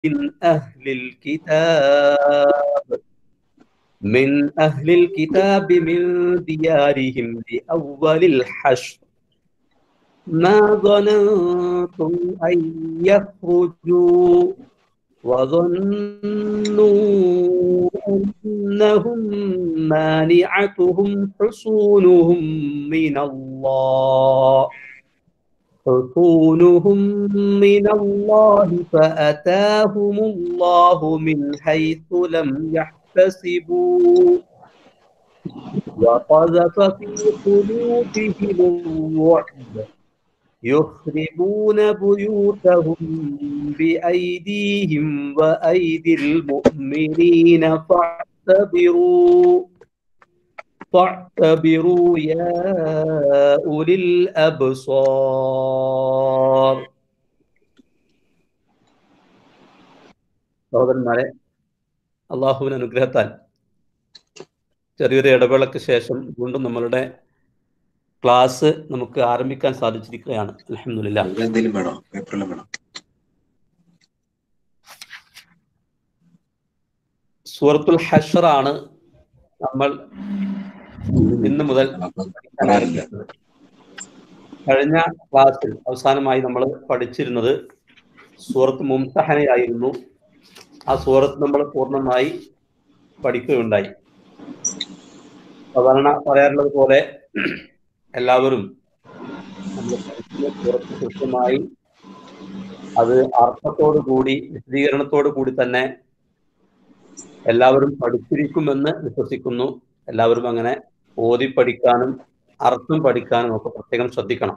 من أهل الكتاب من أهل الكتاب من ديارهم لأول الحشر ما ظننتم أن يخرجوا وظنوا أنهم مانعتهم حصونهم من الله حصونهم من الله فأتاهم الله من حيث لم يحتسبوا وقذف في قلوبهم الرعب يخربون بيوتهم بأيديهم وأيدي المؤمنين فاعتبروا فاعتبروا يا أولي الأبصار സഹോദരന്മാരെ അള്ളാഹുവിന് അനുഗ്രഹത്താൽ ചെറിയൊരു ഇടവേളയ്ക്ക് ശേഷം വീണ്ടും നമ്മളുടെ ക്ലാസ് നമുക്ക് ആരംഭിക്കാൻ സാധിച്ചിരിക്കുകയാണ് അലഹമില്ല എന്തെങ്കിലും വേണോ പേപ്പറിലും വേണോ സൂറത്തുൽ ഹഷറാണ് നമ്മൾ ഇന്ന് മുതൽ പഠിക്കാൻ പറയാനില്ല ആരംഭിക്കുന്നത്. കഴിഞ്ഞ ക്ലാസ്സിൽ അവസാനമായി നമ്മൾ പഠിച്ചിരുന്നത് സൂറത്ത് മുംതഹനയായിരുന്നു ആ സൂറത്ത് നമ്മൾ പൂർണ്ണമായി പഠിക്കുകയുണ്ടായി സാധാരണ പറയാറുള്ളത് പോലെ എല്ലാവരും നമ്മൾ പഠിക്കുന്ന സൂറത്ത് കൃത്യമായി അത് അർത്ഥത്തോടു കൂടി വിശദീകരണത്തോടു കൂടി തന്നെ എല്ലാവരും പഠിച്ചിരിക്കുമെന്ന് വിശ്വസിക്കുന്നു എല്ലാവരും അങ്ങനെ ഓതി പഠിക്കാനും അർത്ഥം പഠിക്കാനും ഒക്കെ പ്രത്യേകം ശ്രദ്ധിക്കണം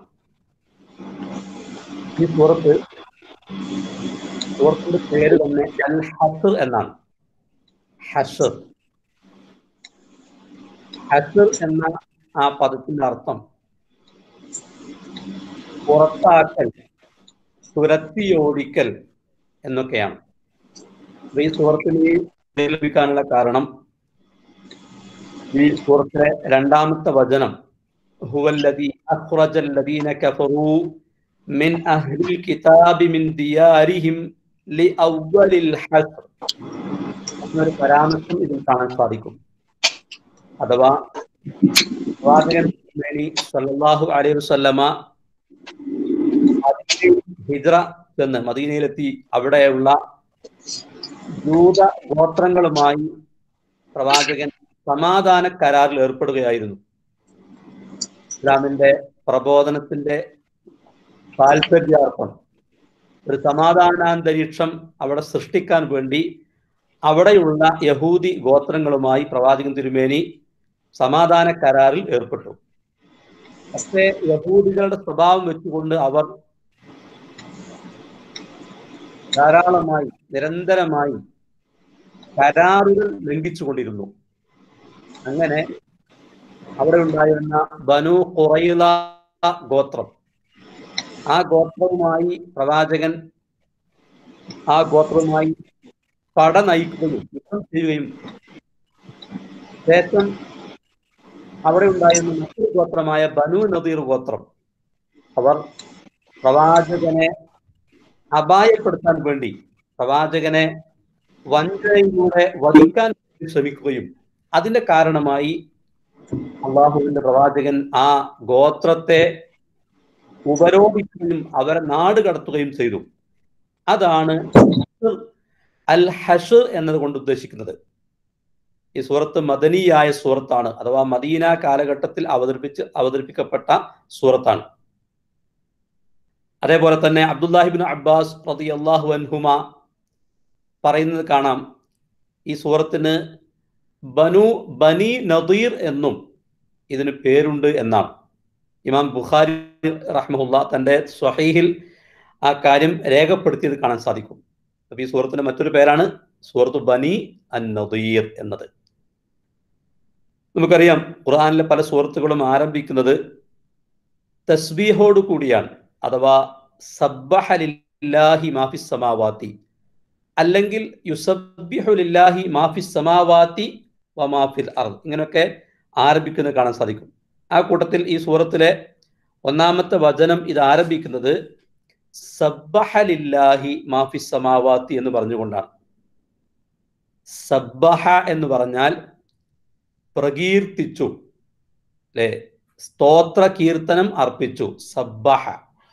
ഈ സൂറത്ത് സൂറത്തിന്റെ പേര് തന്നെ അൽ ഹസർ എന്നാണ് ഹസർ ഹസർ എന്ന ആ പദത്തിന്റെ അർത്ഥം പുറത്താക്കൽ തുരത്തിയോടിക്കൽ എന്നൊക്കെയാണ് അപ്പൊ ഈ സൂറത്തിന് ഈ പേര് ലഭിക്കാനുള്ള കാരണം ഈ സൂറത്തിലെ രണ്ടാമത്തെ വചനം ഹുവല്ലദീ അഖ്റജൽ ലദീന കഫറൂ മിൻ അഹ്ലിൽ കിതാബി മിൻ ദിയാരിഹിം ലിഅവ്വലിൽ ഹസ്ർ എന്നൊരു പരാമർശം ഇതിൽ കാണാൻ സാധിക്കും അഥവാ പ്രവാചകൻ തിരുമേനി സല്ലല്ലാഹു അലൈഹി വസല്ലമ മദീനയിൽ ഹിജ്റ ചെന്ന് മദീനയിലെത്തി അവിടെയുള്ള ജൂത ഗോത്രങ്ങളുമായി പ്രവാചകൻ സമാധാന കരാറിൽ ഏർപ്പെടുകയായിരുന്നു ഇസ്ലാമിന്റെ പ്രബോധനത്തിന്റെ താല്പര്യാർത്ഥം ഒരു സമാധാനാന്തരീക്ഷം അവിടെ സൃഷ്ടിക്കാൻ വേണ്ടി അവിടെയുള്ള യഹൂദി ഗോത്രങ്ങളുമായി പ്രവാചകൻ തിരുമേനി സമാധാന കരാറിൽ ഏർപ്പെട്ടു പക്ഷേ യഹൂദികളുടെ സ്വഭാവം വെച്ചുകൊണ്ട് അവർ ധാരാളമായി നിരന്തരമായി കരാറുകൾ ലംഘിച്ചുകൊണ്ടിരുന്നു അങ്ങനെ അവിടെ ഉണ്ടായിരുന്ന ബനു കുറയില ഗോത്രം ആ ഗോത്രവുമായി പ്രവാചകൻ ആ ഗോത്രവുമായി പട നയിക്കുകയും യുദ്ധം ചെയ്യുകയും ശേഷം അവിടെ ഉണ്ടായിരുന്ന മറ്റൊരു ഗോത്രമായ ബനു നദീർ ഗോത്രം അവർ പ്രവാചകനെ അപായപ്പെടുത്താൻ വേണ്ടി പ്രവാചകനെ വഞ്ചനയിലൂടെ വധിക്കാൻ വേണ്ടി ശ്രമിക്കുകയും അതിന്റെ കാരണമായി അള്ളാഹുവിന്റെ പ്രവാചകൻ ആ ഗോത്രത്തെ ഉപരോധിക്കുകയും അവരെ നാട് കടത്തുകയും ചെയ്തു അതാണ് അൽ ഹഷ് എന്നത് കൊണ്ട് ഉദ്ദേശിക്കുന്നത് ഈ സൂറത്ത് മദനിയായ സൂറത്താണ് അഥവാ മദീന കാലഘട്ടത്തിൽ അവതരിപ്പിച്ച് അവതരിപ്പിക്കപ്പെട്ട സൂറത്താണ് അതേപോലെ തന്നെ അബ്ദുല്ലാഹിബിൻ അബ്ബാസ് റതി അള്ളാഹു അൻഹുമ പറയുന്നത് കാണാം ഈ സൂറത്തിന് ബനു ബനി നദീർ എന്നും ഇതിന് പേരുണ്ട് എന്നാണ് ഇമാം ബുഖാരി റഹ്മുല്ല തൻ്റെ സ്വഹീഹിൽ ആ കാര്യം രേഖപ്പെടുത്തിയത് കാണാൻ സാധിക്കും അപ്പൊ ഈ സൂറത്തിന്റെ മറ്റൊരു പേരാണ് സൂറത്ത് ബനി അൻ നദീർ എന്നത് നമുക്കറിയാം ഖുർആാനിലെ പല സൂറത്തുകളും ആരംഭിക്കുന്നത് തസ്ബീഹോട് കൂടിയാണ് അഥവാ സബ്ബഹലില്ലാഹി മാഫി സമാവാത്തി അല്ലെങ്കിൽ യുസബ്ബിഹുലില്ലാഹി മാഫി സമാവാത്തി വ മാഫിൽ അർദ് ഇങ്ങനെയൊക്കെ ആരംഭിക്കുന്നത് കാണാൻ സാധിക്കും ആ കൂട്ടത്തിൽ ഈ സൂറത്തിലെ ഒന്നാമത്തെ വചനം ഇത് ആരംഭിക്കുന്നത് സബ്ബഹലില്ലാഹി മാഫി സമാവാത്തി എന്ന് പറഞ്ഞുകൊണ്ടാണ് സബ്ബഹ എന്ന് പറഞ്ഞാൽ പ്രകീർത്തിച്ചു അല്ലെ സ്തോത്ര കീർത്തനം അർപ്പിച്ചു സബ്ബഹ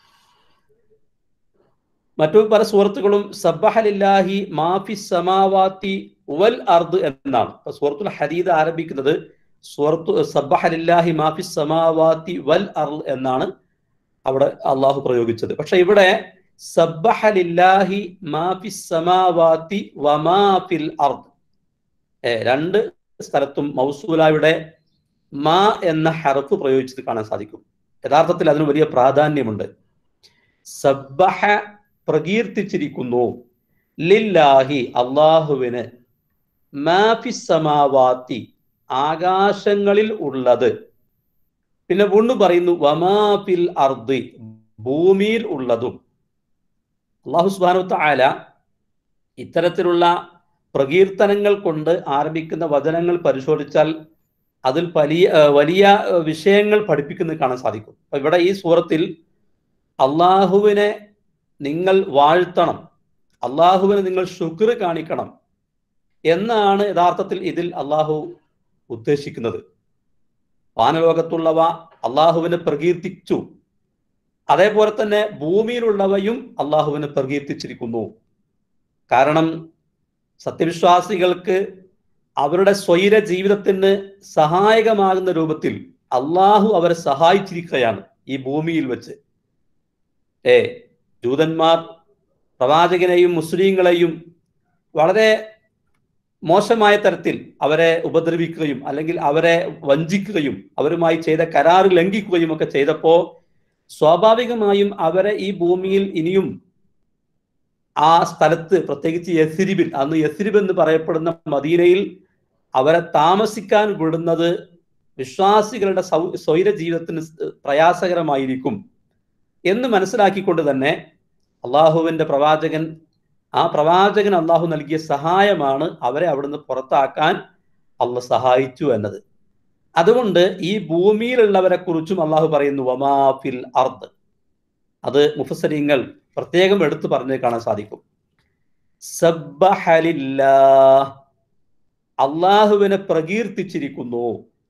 മറ്റു പല സുഹൃത്തുക്കളും സബ്ബഹലില്ലാഹി മാഫി സമാവാത്തി വൽ അർദ് എന്നാണ് അപ്പൊ സൂറത്തുൽ ഹദീദ് ആരംഭിക്കുന്നത് സൂറത്തു സബ്ബഹലില്ലാഹി മാഫി സമാവാത്തി വൽ അർദ് എന്നാണ് അവിടെ അള്ളാഹു പ്രയോഗിച്ചത് പക്ഷെ ഇവിടെ സബ്ബഹലില്ലാഹി മാഫി സമാവാത്തി വമാഫിൽ അർദ് രണ്ട് സ്ഥലത്തും മൗസൂലായുടെ മാ എന്ന ഹറഫ് പ്രയോഗിച്ചത് കാണാൻ സാധിക്കും യഥാർത്ഥത്തിൽ അതിന് വലിയ പ്രാധാന്യമുണ്ട് സബ്ബഹ പ്രകീർത്തിച്ചിരിക്കുന്നു ലില്ലാഹി അള്ളാഹുവിന് മാഫി സമാവാത്തി ആകാശങ്ങളിൽ ഉള്ളത് പിന്നെ വീണ്ടും പറയുന്നു വമാഫിൽ അർദി ഭൂമിയിൽ ഉള്ളതും അള്ളാഹു സുബാനു ആല ഇത്തരത്തിലുള്ള പ്രകീർത്തനങ്ങൾ കൊണ്ട് ആരംഭിക്കുന്ന വചനങ്ങൾ പരിശോധിച്ചാൽ അതിൽ വലിയ വലിയ വിഷയങ്ങൾ പഠിപ്പിക്കുന്നത് കാണാൻ സാധിക്കും അപ്പൊ ഇവിടെ ഈ സൂറത്തിൽ അള്ളാഹുവിനെ നിങ്ങൾ വാഴ്ത്തണം അള്ളാഹുവിന് നിങ്ങൾ ശുക്ർ കാണിക്കണം എന്നാണ് യഥാർത്ഥത്തിൽ ഇതിൽ അള്ളാഹു ഉദ്ദേശിക്കുന്നത് വാനലോകത്തുള്ളവ അള്ളാഹുവിനെ പ്രകീർത്തിച്ചു അതേപോലെ തന്നെ ഭൂമിയിലുള്ളവയും അള്ളാഹുവിനെ പ്രകീർത്തിച്ചിരിക്കുന്നു കാരണം സത്യവിശ്വാസികൾക്ക് അവരുടെ സ്വൈര ജീവിതത്തിന് സഹായകമാകുന്ന രൂപത്തിൽ അള്ളാഹു അവരെ സഹായിച്ചിരിക്കുകയാണ് ഈ ഭൂമിയിൽ വെച്ച് ഏ ജൂതന്മാർ പ്രവാചകനെയും മുസ്ലിങ്ങളെയും വളരെ മോശമായ തരത്തിൽ അവരെ ഉപദ്രവിക്കുകയും അല്ലെങ്കിൽ അവരെ വഞ്ചിക്കുകയും അവരുമായി ചെയ്ത കരാറ് ലംഘിക്കുകയും ഒക്കെ ചെയ്തപ്പോ സ്വാഭാവികമായും അവരെ ഈ ഭൂമിയിൽ ഇനിയും ആ സ്ഥലത്ത് പ്രത്യേകിച്ച് യസിരിബിൽ അന്ന് യസിരിബ് എന്ന് പറയപ്പെടുന്ന മദീനയിൽ അവരെ താമസിക്കാൻ വിടുന്നത് വിശ്വാസികളുടെ സൗ സ്വൈര ജീവിതത്തിന് പ്രയാസകരമായിരിക്കും എന്ന് മനസ്സിലാക്കിക്കൊണ്ട് തന്നെ അള്ളാഹുവിന്റെ പ്രവാചകൻ ആ പ്രവാചകൻ അള്ളാഹു നൽകിയ സഹായമാണ് അവരെ അവിടുന്ന് പുറത്താക്കാൻ അള്ളാഹ് സഹായിച്ചു എന്നത് അതുകൊണ്ട് ഈ ഭൂമിയിലുള്ളവരെ കുറിച്ചും അള്ളാഹു പറയുന്നു വമാഫിൽ അർദ് അത് മുഫസരിങ്ങൾ പ്രത്യേകം എടുത്തു പറഞ്ഞു കാണാൻ സാധിക്കും അള്ളാഹുവിനെ പ്രകീർത്തിച്ചിരിക്കുന്നു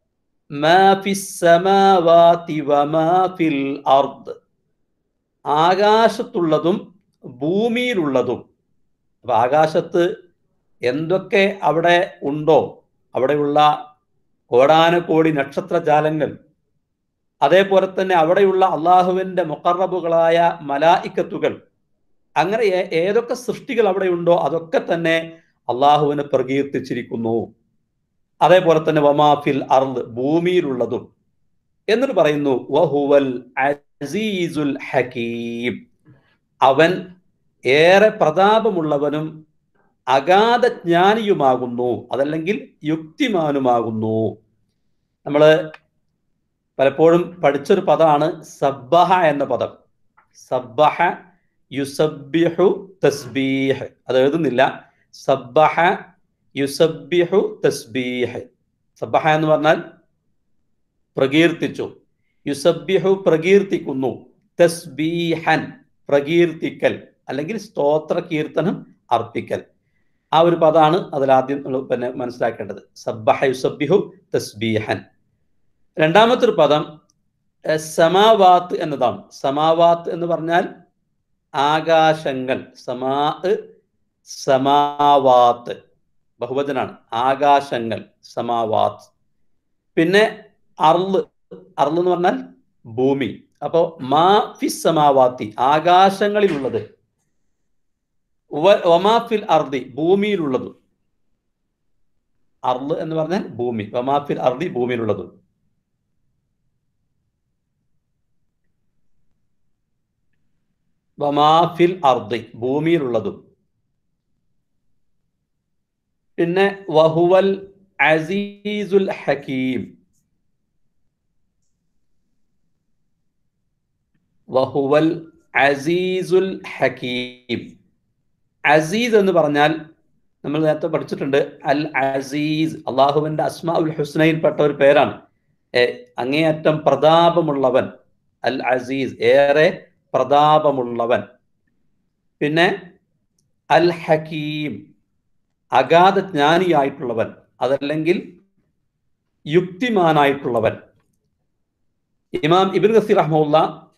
ആകാശത്തുള്ളതും ഭൂമിയിലുള്ളതും അപ്പൊ ആകാശത്ത് എന്തൊക്കെ അവിടെ ഉണ്ടോ അവിടെയുള്ള കോടാനക്കോടി നക്ഷത്രജാലങ്ങൾ അതേപോലെ തന്നെ അവിടെയുള്ള അള്ളാഹുവിന്റെ മുക്കറബുകളായ മലായിക്കത്തുകൾ അങ്ങനെ ഏതൊക്കെ സൃഷ്ടികൾ അവിടെ ഉണ്ടോ അതൊക്കെ തന്നെ അള്ളാഹുവിനെ പ്രകീർത്തിച്ചിരിക്കുന്നു അതേപോലെ തന്നെ വമാഫിൽ അർദ് ഭൂമിയിലുള്ളതും എന്നിട്ട് പറയുന്നു വഹുവൽ അസീസുൽ ഹക്കീം അവൻ ഏറെ പ്രതാപമുള്ളവനും അഗാധ ജ്ഞാനിയുമാകുന്നു അതല്ലെങ്കിൽ യുക്തിമാനുമാകുന്നു നമ്മൾ പലപ്പോഴും പഠിച്ചൊരു പദമാണ് സബ്ബഹ എന്ന പദം സബ്ബഹ യുസബ്ബിഹു തസ്ബീഹ് അത് എഴുതുന്നില്ല സബ്ബഹ യുസബ്ബിഹു തസ്ബീഹ് സബ്ബഹ എന്ന് പറഞ്ഞാൽ പ്രകീർത്തിച്ചു യുസബ്ബിഹു പ്രകീർത്തിക്കുന്നു തസ്ബീഹൻ പ്രകീർത്തിക്കൽ അല്ലെങ്കിൽ സ്തോത്ര കീർത്തനം അർപ്പിക്കൽ ആ ഒരു പദമാണ് അതിലാദ്യം പിന്നെ മനസ്സിലാക്കേണ്ടത് സബ്ബഹ യുസബ്ബിഹു തസ്ബീഹൻ രണ്ടാമത്തെ ഒരു പദം സമാവാത്ത് എന്നതാണ് സമാവാത്ത് എന്ന് പറഞ്ഞാൽ ആകാശങ്ങൾ സമാ സമാവാത്ത് ബഹുവചനാണ് ആകാശങ്ങൾ സമാവാത്ത് പിന്നെ അർള് അർള് എന്ന് പറഞ്ഞാൽ ഭൂമി അപ്പോ മാ ഫിസ് സമാവാത്തി ആകാശങ്ങളിലുള്ളത് ഒമാഫിൽ അർദി ഭൂമിയിലുള്ളതും അർള് എന്ന് പറഞ്ഞാൽ ഭൂമി ഒമാഫിൽ അർദി ഭൂമിയിലുള്ളതും വമാഫിൽ അർദി ഭൂമിയിലുള്ളതും പിന്നെ വഹുവൽ അസീസുൽ ഹക്കീം വഹുവൽ അസീസുൽ ഹക്കീം അസീസ് എന്ന് പറഞ്ഞാൽ നമ്മൾ നേരത്തെ പഠിച്ചിട്ടുണ്ട് അൽ അസീസ് അള്ളാഹുവിന്റെ അസ്മാ ഉൽ ഹുസ്നയിൽപ്പെട്ട ഒരു പേരാണ് അങ്ങേയറ്റം പ്രതാപമുള്ളവൻ അൽ അസീസ് ഏറെ പ്രതാപമുള്ളവൻ പിന്നെ അൽ ഹക്കീം അഗാധ ജ്ഞാനിയായിട്ടുള്ളവൻ അതല്ലെങ്കിൽ യുക്തിമാനായിട്ടുള്ളവൻ ഇമാം ഇബിൻ ഗസീർ റഹ്മുല്ല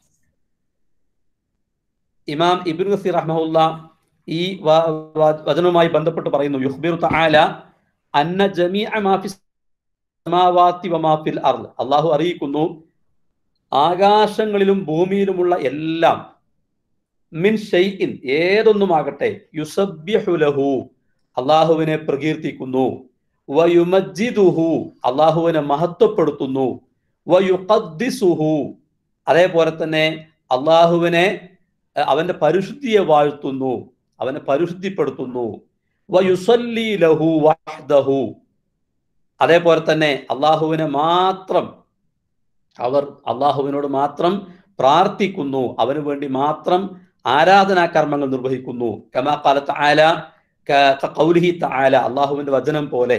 ഇമാം ഇബിൻ ഗസീർ റഹ്മുല്ല ഈ വ- വ- വചനവുമായി ബന്ധപ്പെട്ട് പറയുന്നു യുഹ്ബിർ തആല അന്ന ജമീഅ മാ ഫിസ് സമാവാതി വമാ ഫിൽ അർള് അള്ളാഹു അറിയിക്കുന്നു ആകാശങ്ങളിലും ഭൂമിയിലുമുള്ള എല്ലാം മിൻ ഷൈഇൻ ഏതൊന്നുമാകട്ടെ യുസബ്യഹു ലഹു അള്ളാഹുവിനെ പ്രകീർത്തിക്കുന്നു വയുമജ്ജിദുഹു അള്ളാഹുവിനെ മഹത്വപ്പെടുത്തുന്നു വയുഖദ്ദിസുഹു അതേപോലെ തന്നെ അള്ളാഹുവിനെ അഹ് അവന്റെ പരിശുദ്ധിയെ വാഴ്ത്തുന്നു അവനെ പരിശുദ്ധിപ്പെടുത്തുന്നു വയുസല്ലി ലഹു വഹ്ദഹു അതേപോലെ തന്നെ അള്ളാഹുവിനെ മാത്രം അവർ അള്ളാഹുവിനോട് മാത്രം പ്രാർത്ഥിക്കുന്നു അവന് വേണ്ടി മാത്രം ആരാധനാ കർമ്മങ്ങൾ നിർവഹിക്കുന്നു കമാ കാലത്ത് ആല കൗലിഹി താല അള്ളാഹുവിന്റെ വചനം പോലെ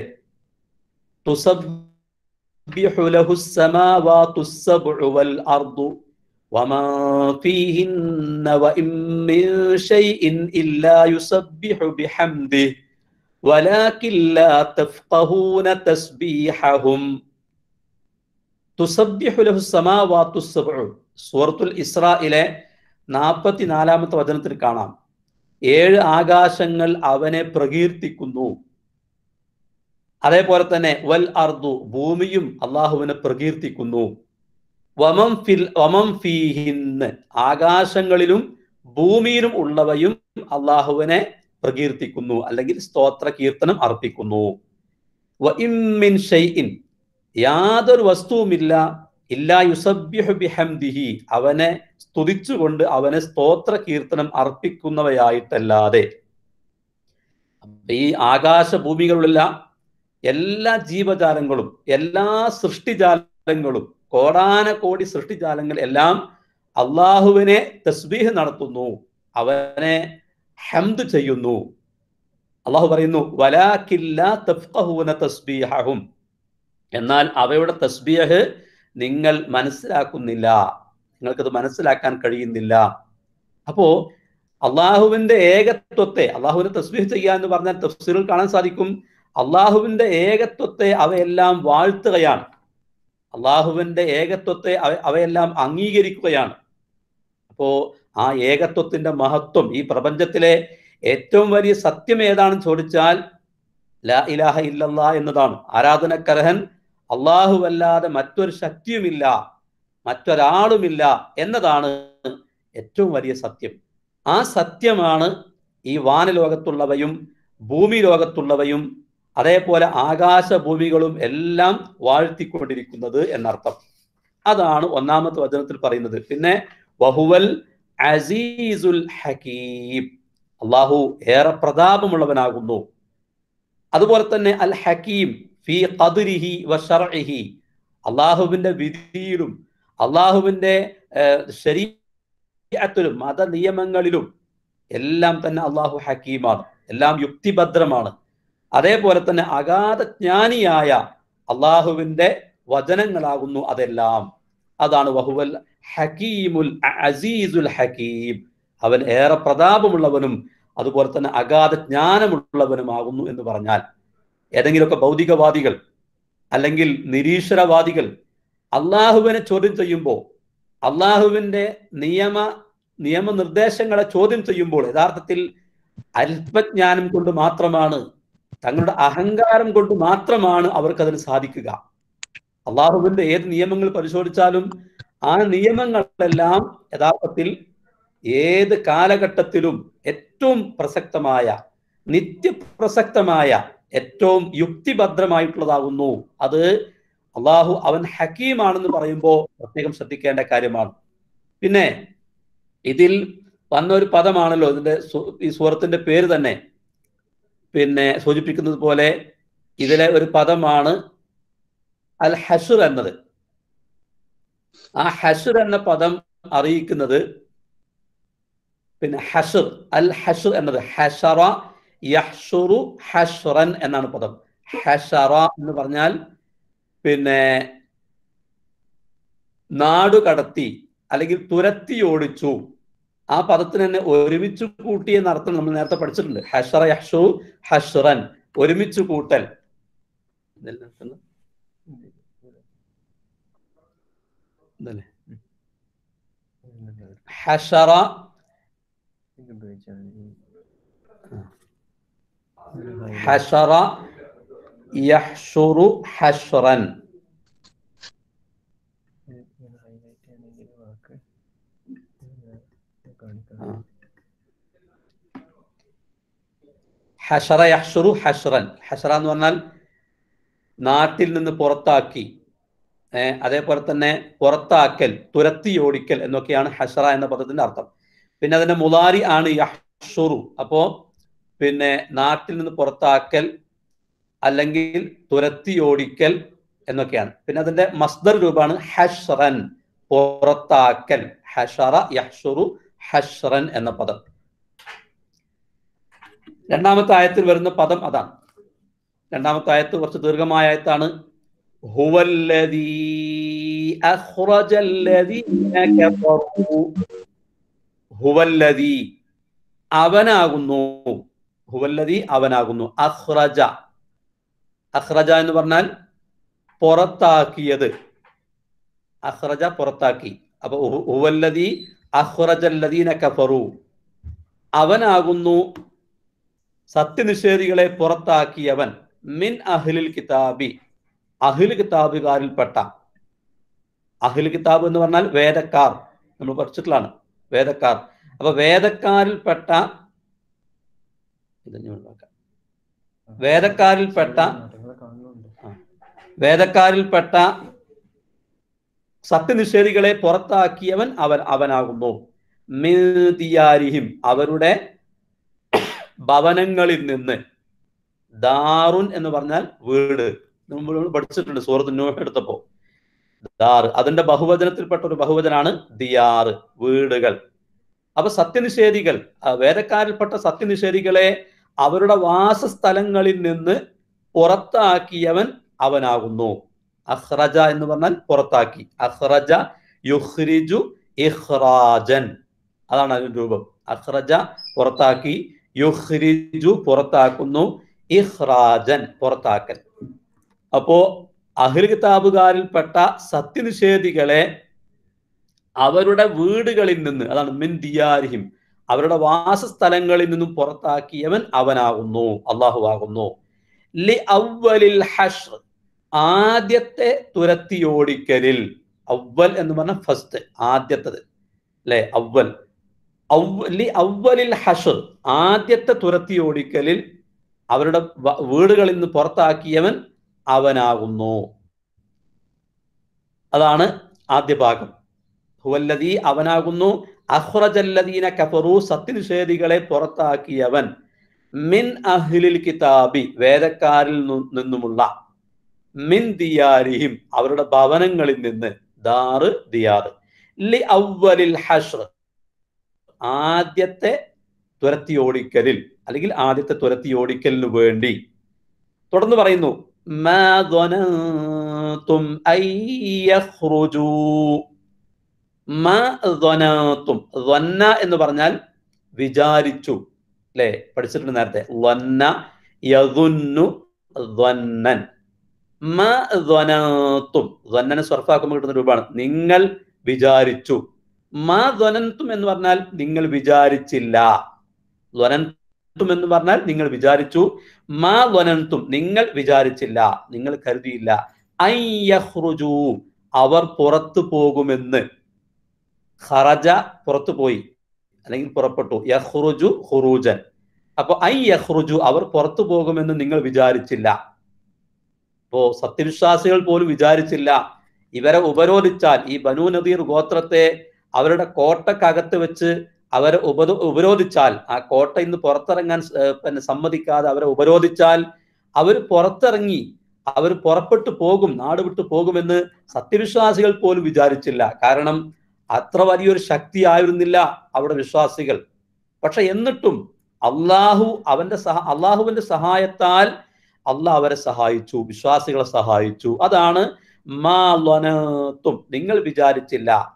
تسبح له السماوات السبع والأرض وما فيهن وإن من شيء إلا يسبح بحمده ولكن لا تفقهون تسبيحهم തുസബ്ബിഹു ലഹു സമാവാത്തു സബ്ഉ സൂറത്തുൽ ഇസ്രായിലെ നാൽപ്പത്തിനാലാമത്തെ വചനത്തിൽ കാണാം ഏഴ് ആകാശങ്ങൾ അവനെ പ്രകീർത്തിക്കുന്നു അതേപോലെ തന്നെ വൽ അർദു ഭൂമിയും അള്ളാഹുവിനെ പ്രകീർത്തിക്കുന്നു വമം ഫിൽ വമം ഫീഹിന്ന് ആകാശങ്ങളിലും ഭൂമിയിലും ഉള്ളവയും അള്ളാഹുവിനെ പ്രകീർത്തിക്കുന്നു അല്ലെങ്കിൽ സ്തോത്ര കീർത്തനം അർപ്പിക്കുന്നു വ ഇം മിൻ ഷൈഇൻ യാതൊരു വസ്തുവുമില്ല ഇല്ലാ യുസബ്യഹു ബിഹംദിഹി അവനെ സ്തുതിച്ചുകൊണ്ട് അവനെ സ്തോത്ര കീർത്തനം അർപ്പിക്കുന്നവയായിട്ടല്ലാതെ ഈ ആകാശ ഭൂമികളിലുള്ള എല്ലാ ജീവജാലങ്ങളും എല്ലാ സൃഷ്ടിജാലങ്ങളും കോടാന കോടി സൃഷ്ടിജാലങ്ങൾ എല്ലാം അള്ളാഹുവിനെ തസ്ബീഹ് നടത്തുന്നു അവനെ ഹംദ് ചെയ്യുന്നു അള്ളാഹു പറയുന്നു വലാക്കില്ല തഫ്ഖഹൂന തസ്ബീഹഹും എന്നാൽ അവയുടെ തസ്ബീഹ് നിങ്ങൾ മനസ്സിലാക്കുന്നില്ല നിങ്ങൾക്കത് മനസ്സിലാക്കാൻ കഴിയുന്നില്ല അപ്പോ അള്ളാഹുവിന്റെ ഏകത്വത്തെ അള്ളാഹുവിനെ തസ്ബീഹ് ചെയ്യുക എന്ന് പറഞ്ഞാൽ തഫ്സീറിൽ കാണാൻ സാധിക്കും അള്ളാഹുവിന്റെ ഏകത്വത്തെ അവയെല്ലാം വാഴ്ത്തുകയാണ് അള്ളാഹുവിന്റെ ഏകത്വത്തെ അവ- അവയെല്ലാം അംഗീകരിക്കുകയാണ് അപ്പോ ആ ഏകത്വത്തിന്റെ മഹത്വം ഈ പ്രപഞ്ചത്തിലെ ഏറ്റവും വലിയ സത്യം ഏതാണെന്ന് ചോദിച്ചാൽ ലാ ഇലാഹ ഇല്ലല്ലാ എന്നതാണ് ആരാധനക്കർഹൻ അല്ലാഹുവല്ലാതെ മറ്റൊരു ശക്തിയുമില്ല മറ്റൊരാളുമില്ല എന്നതാണ് ഏറ്റവും വലിയ സത്യം ആ സത്യമാണ് ഈ വാനലോകത്തുള്ളവയും ഭൂമി ലോകത്തുള്ളവയും അതേപോലെ ആകാശ ഭൂമികളും എല്ലാം വാഴ്ത്തിക്കൊണ്ടിരിക്കുന്നത് എന്നർത്ഥം അതാണ് ഒന്നാമത്തെ വചനത്തിൽ പറയുന്നത് പിന്നെ വഹുവൽ അസീസുൽ ഹക്കീം അള്ളാഹു ഏറെ പ്രതാപമുള്ളവനാകുന്നു അതുപോലെ തന്നെ അൽ ഹക്കീം ഫി ഖദ്രിഹി വ ശർഇഹി അള്ളാഹുവിന്റെ വിധിയിലും അള്ളാഹുവിന്റെ ശരീരത്തിലും മത നിയമങ്ങളിലും എല്ലാം തന്നെ അള്ളാഹു ഹക്കീമാണ് എല്ലാം യുക്തിഭദ്രമാണ് അതേപോലെ തന്നെ അഗാധ ജ്ഞാനിയായ അള്ളാഹുവിന്റെ വചനങ്ങളാകുന്നു അതെല്ലാം അതാണ് വഹുവൽ ഹക്കീമുൽ അസീസുൽ ഹക്കീം അവൻ ഏറെ പ്രതാപമുള്ളവനും അതുപോലെ തന്നെ അഗാധ ജ്ഞാനമുള്ളവനുമാകുന്നു എന്ന് പറഞ്ഞാൽ ഏതെങ്കിലുമൊക്കെ ഭൗതികവാദികൾ അല്ലെങ്കിൽ നിരീശ്വരവാദികൾ അള്ളാഹുവിനെ ചോദ്യം ചെയ്യുമ്പോൾ അള്ളാഹുവിന്റെ നിയമ നിയമനിർദ്ദേശങ്ങളെ ചോദ്യം ചെയ്യുമ്പോൾ യഥാർത്ഥത്തിൽ അല്പജ്ഞാനം കൊണ്ട് മാത്രമാണ് തങ്ങളുടെ അഹങ്കാരം കൊണ്ട് മാത്രമാണ് അവർക്ക് അതിന് സാധിക്കുക അള്ളാഹുവിന്റെ ഏത് നിയമങ്ങൾ പരിശോധിച്ചാലും ആ നിയമങ്ങളെല്ലാം യഥാർത്ഥത്തിൽ ഏത് കാലഘട്ടത്തിലും ഏറ്റവും പ്രസക്തമായ നിത്യപ്രസക്തമായ ഏറ്റവും യുക്തിഭദ്രമായിട്ടുള്ളതാകുന്നു അത് അള്ളാഹു അവൻ ഹക്കീമാണെന്ന് പറയുമ്പോൾ പ്രത്യേകം ശ്രദ്ധിക്കേണ്ട കാര്യമാണ് പിന്നെ ഇതിൽ വന്ന ഒരു പദമാണല്ലോ ഇതിന്റെ സു- ഈ സൂറത്തിന്റെ പേര് തന്നെ പിന്നെ സൂചിപ്പിക്കുന്നത് പോലെ ഇതിലെ ഒരു പദമാണ് അൽ ഹഷുർ എന്നത് ആ ഹഷുർ എന്ന പദം അറിയിക്കുന്നത് പിന്നെ ഹഷുർ അൽ ഹഷുർ എന്നത് ഹഷറ യഹ്ഷുറു ഹഷ്റൻ എന്നാണ് പദം ഹഷറ എന്ന് പറഞ്ഞാൽ പിന്നെ നാടു കടത്തി അല്ലെങ്കിൽ തുരത്തി ഓടിച്ചു ആ പദത്തിന് തന്നെ ഒരുമിച്ച് കൂട്ടി എന്ന അർത്ഥം നമ്മൾ നേരത്തെ പഠിച്ചിട്ടുണ്ട് ഹഷറ യഹ്ഷു ഹഷ്റൻ ഒരുമിച്ച് കൂട്ടൽ ഇതിൽ നിൽക്കുന്നു. ഇതല്ലേ? ഹഷറ ഹഷറ യഹ്ഷുറു ഹഷ്റൻ ആ. ഹഷറ യഹ്ഷുറു ഹഷ്റൻ ഹഷറ എന്ന് പറഞ്ഞാൽ നാട്ടിൽ നിന്ന് പുറത്താക്കി ഏ, അതേപോലെ തന്നെ പുറത്താക്കൽ തുരത്തി ഓടിക്കൽ എന്നൊക്കെയാണ് ഹഷറ എന്ന പദത്തിന്റെ അർത്ഥം പിന്നെ അതിന്റെ മുലാരി ആണ് യഹ്ഷുറു അപ്പോ പിന്നെ നാട്ടിൽ നിന്ന് പുറത്താക്കൽ അല്ലെങ്കിൽ തുരത്തി ഓടിക്കൽ എന്നൊക്കെയാണ് പിന്നെ അതിന്റെ മസ്ദർ രൂപമാണ് ഹഷ്റൻ പുറത്താക്കൽ ഹഷറ യഹ്ഷുറു ഹഷ്റൻ എന്ന പദം രണ്ടാമത്തെ ആയത്തിൽ വരുന്ന പദം അതാണ് രണ്ടാമത്തെ ആയത്ത് കുറച്ച് ദീർഘമായ ആയത്താണ് ഹുവല്ലദീ അഖ്റജല്ലദീന കഫറൂ ഹുവല്ലദീ അവനാകുന്നു ഹുവല്ലദീ അവനാകുന്നു അഖ്റജ അഖ്റജ എന്ന് പറഞ്ഞാൽ പുറത്താക്കിയത് അഖ്റജ പുറത്താക്കി അപ്പൊ ഹു- ഹുവല്ലദീ അഖ്റജല്ലദീന കഫറു അവനാകുന്നു സത്യനിഷേധികളെ പുറത്താക്കിയവൻ മിൻ അഹ്ലിൽ കിതാബി അഹിൽ കിതാബുകാരിൽപ്പെട്ട അഹിൽ കിതാബ് എന്ന് പറഞ്ഞാൽ വേദക്കാർ നമ്മൾ പഠിച്ചിട്ടുള്ളതാണ് വേദക്കാർ അപ്പൊ വേദക്കാരിൽപ്പെട്ട ഇത് ഞാൻ ഒഴിവാക്കാം. വേദക്കാരിൽപ്പെട്ട വേദക്കാരിൽപ്പെട്ട സത്യനിഷേധികളെ പുറത്താക്കിയവൻ അവൻ അവനാകുന്നു മിദിയാരിഹിം അവരുടെ ഭവനങ്ങളിൽ നിന്ന് ദാറുൻ എന്ന് പറഞ്ഞാൽ വീട് നമ്മൾ പഠിച്ചിട്ടുണ്ട് സൂറത്ത് നൂഹ് എടുത്തപ്പോ ദാർ അതിന്റെ ബഹുവചനത്തിൽപ്പെട്ട ഒരു ബഹുവചനാണ് ദിയാറ് വീടുകൾ അപ്പൊ സത്യനിഷേധികൾ ആ വേദക്കാരിൽപ്പെട്ട സത്യനിഷേധികളെ അവരുടെ വാസസ്ഥലങ്ങളിൽ നിന്ന് പുറത്താക്കിയവൻ അവനാകുന്നു അഹ്റജ എന്ന് പറഞ്ഞാൽ പുറത്താക്കി അഹ്റജ യുഹ്രിജു ഇഹ്റാജൻ അതാണ് അതിന്റെ രൂപം അഹ്റജ പുറത്താക്കി യുഹ്രിജു പുറത്താക്കുന്നു ഇഹ്റാജൻ പുറത്താക്കൽ അപ്പോ അഹിൽ കിതാബുകാരിൽപ്പെട്ട സത്യനിഷേധികളെ അവരുടെ വീടുകളിൽ നിന്ന് അതാണ് മിൻ ദിയാരിഹിം അവരുടെ വാസസ്ഥലങ്ങളിൽ നിന്നും പുറത്താക്കിയവൻ അവനാകുന്നു അള്ളാഹു ആകുന്നു ലി അവലിൽ ഹഷ്ർ ആദ്യത്തെ തുരത്തിയോടിക്കലിൽ അവൽ എന്ന് പറഞ്ഞ ഫസ്റ്റ് ആദ്യത്തത് അല്ലെ അവൽ അവ- ലി അവലിൽ ഹഷർ ആദ്യത്തെ തുരത്തി ഓടിക്കലിൽ അവരുടെ വ- വീടുകളിൽ നിന്ന് പുറത്താക്കിയവൻ അവനാകുന്നു അതാണ് ആദ്യ ഭാഗം ഹുവല്ലദീ അവനാകുന്നു അഹ്റജല്ലദീന കഫറു സത്യനിഷേധികളെ പുറത്താക്കിയവൻ മിൻ അഹ്ലിൽ കിതാബി വേദക്കാരിൽ നി- നിന്നുമുള്ള മിൻ ദിയാരിഹിം അവരുടെ ഭവനങ്ങളിൽ നിന്ന് ദാറ് ദിയാറ് ലി അവലിൽ ഹഷ്ർ ആദ്യത്തെ തുരത്തി ഓടിക്കലിൽ അല്ലെങ്കിൽ ആദ്യത്തെ തുരത്തി ഓടിക്കലിന് വേണ്ടി തുടർന്ന് പറയുന്നു മാ ظننتم أن يخرجوا മാ ظننتم ظن എന്ന് പറഞ്ഞാൽ വിചാരിച്ചു അല്ലെ പഠിച്ചിട്ടുണ്ട് നേരത്തെ ظن യظن ظنن മാ ظننتم ظنനെ സർഫാക്കുമ്പോൾ കിട്ടുന്ന രൂപമാണ് നിങ്ങൾ വിചാരിച്ചു മാ ധ്വനന്തും എന്ന് പറഞ്ഞാൽ നിങ്ങൾ വിചാരിച്ചില്ല ധ്വനന്തും എന്ന് പറഞ്ഞാൽ നിങ്ങൾ വിചാരിച്ചു മാ ധ്വനന്തും നിങ്ങൾ വിചാരിച്ചില്ല നിങ്ങൾ കരുതിയില്ല അയ്യഹ്റുജു അവർ പുറത്തു പോകുമെന്ന് ഖറജ പുറത്തു പോയി അല്ലെങ്കിൽ പുറപ്പെട്ടു യഹ്റുജു ഹുറൂജൻ അപ്പൊ ഐ യഹ്റുജു അവർ പുറത്തു പോകുമെന്ന് നിങ്ങൾ വിചാരിച്ചില്ല അപ്പോ സത്യവിശ്വാസികൾ പോലും വിചാരിച്ചില്ല ഇവരെ ഉപരോധിച്ചാൽ ഈ ബനു നദീർ ഗോത്രത്തെ അവരുടെ കോട്ടക്കകത്ത് വെച്ച് അവരെ ഉപ ഉപരോധിച്ചാൽ ആ കോട്ട ഇന്ന് പുറത്തിറങ്ങാൻ സ്- ഏർ പിന്നെ സമ്മതിക്കാതെ അവരെ ഉപരോധിച്ചാൽ അവർ പുറത്തിറങ്ങി അവർ പുറപ്പെട്ടു പോകും നാട് വിട്ടു പോകുമെന്ന് സത്യവിശ്വാസികൾ പോലും വിചാരിച്ചില്ല കാരണം അത്ര വലിയൊരു ശക്തി ആയിരുന്നില്ല അവിടെ വിശ്വാസികൾ പക്ഷെ എന്നിട്ടും അള്ളാഹു അവന്റെ സഹ അള്ളാഹുവിന്റെ സഹായത്താൽ അള്ളാഹ് അവരെ സഹായിച്ചു വിശ്വാസികളെ സഹായിച്ചു അതാണ് മാ ലനത്തും നിങ്ങൾ വിചാരിച്ചില്ല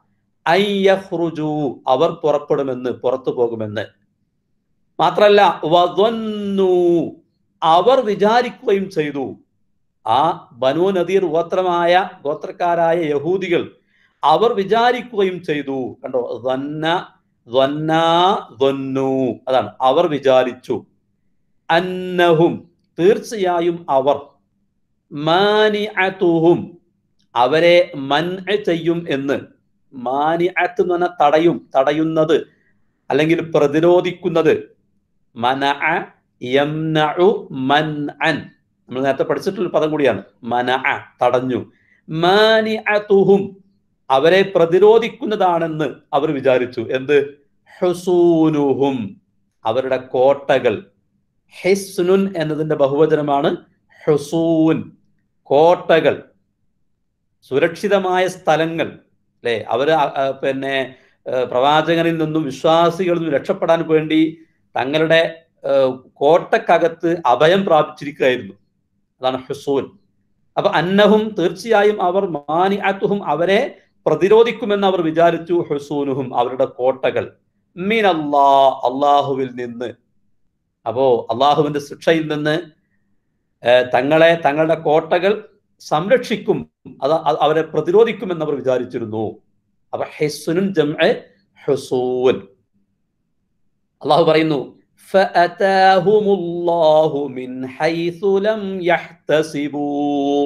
അയ്യഹ്റുജു അവർ പുറപ്പെടുമെന്ന് പുറത്തു പോകുമെന്ന് മാത്രല്ല വദന്നു അവർ വിചാരിക്കുകയും ചെയ്തു ആ ബനു നദീർ ഗോത്രമായ ഗോത്രക്കാരായ യഹൂദികൾ അവർ വിചാരിക്കുകയും ചെയ്തു കണ്ടോ ظن ظنا ظنوا അതാണ് അവർ വിചാരിച്ചു അന്നഹും തീർച്ചയായും അവർ മാനിഅതുഹും അവരെ മൻ ചെയ്യും എന്ന് മാനിഅത്ത് എന്ന് പറഞ്ഞാൽ തടയും തടയുന്നത് അല്ലെങ്കിൽ പ്രതിരോധിക്കുന്നത് മനഅ യംനഉ മൻഅൻ നമ്മൾ നേരത്തെ പഠിച്ചിട്ടുള്ള പദം കൂടിയാണ് മനഅ തടഞ്ഞു മാനിഅതുഹും അവരെ പ്രതിരോധിക്കുന്നതാണെന്ന് അവർ വിചാരിച്ചു എന്ത് ഹുസൂനുഹും അവരുടെ കോട്ടകൾ ഹിസ്നുൻ എന്നതിന്റെ ബഹുവചനമാണ് ഹുസൂൻ കോട്ടകൾ സുരക്ഷിതമായ സ്ഥലങ്ങൾ അല്ലെ അവര് അ- അ, പിന്നെ ഏർ, പ്രവാചകനിൽ നിന്നും വിശ്വാസികളിൽ നിന്നും രക്ഷപ്പെടാൻ വേണ്ടി തങ്ങളുടെ ഏർ, കോട്ടക്കകത്ത് അഭയം പ്രാപിച്ചിരിക്കുകയായിരുന്നു അതാണ് ഹുസൂൻ അപ്പൊ അന്നഹും തീർച്ചയായും അവർ മാനിഅത്തുഹും അവരെ പ്രതിരോധിക്കുമെന്ന് അവർ വിചാരിച്ചു ഹുസൂനുഹും അവരുടെ കോട്ടകൾ മീനല്ലാ അള്ളാഹുവിൽ നിന്ന് അപ്പോ അള്ളാഹുവിന്റെ ശിക്ഷയിൽ നിന്ന് ഏർ, തങ്ങളെ തങ്ങളുടെ കോട്ടകൾ സംരക്ഷിക്കും അത് അ- അവരെ പ്രതിരോധിക്കുമെന്ന് അവർ വിചാരിച്ചിരുന്നു അപ്പൊ ഹെസുനും ജംഅ ഹുസൂൻ അള്ളാഹു പറയുന്നു فأتاهم الله من حيث لم يحتسبوا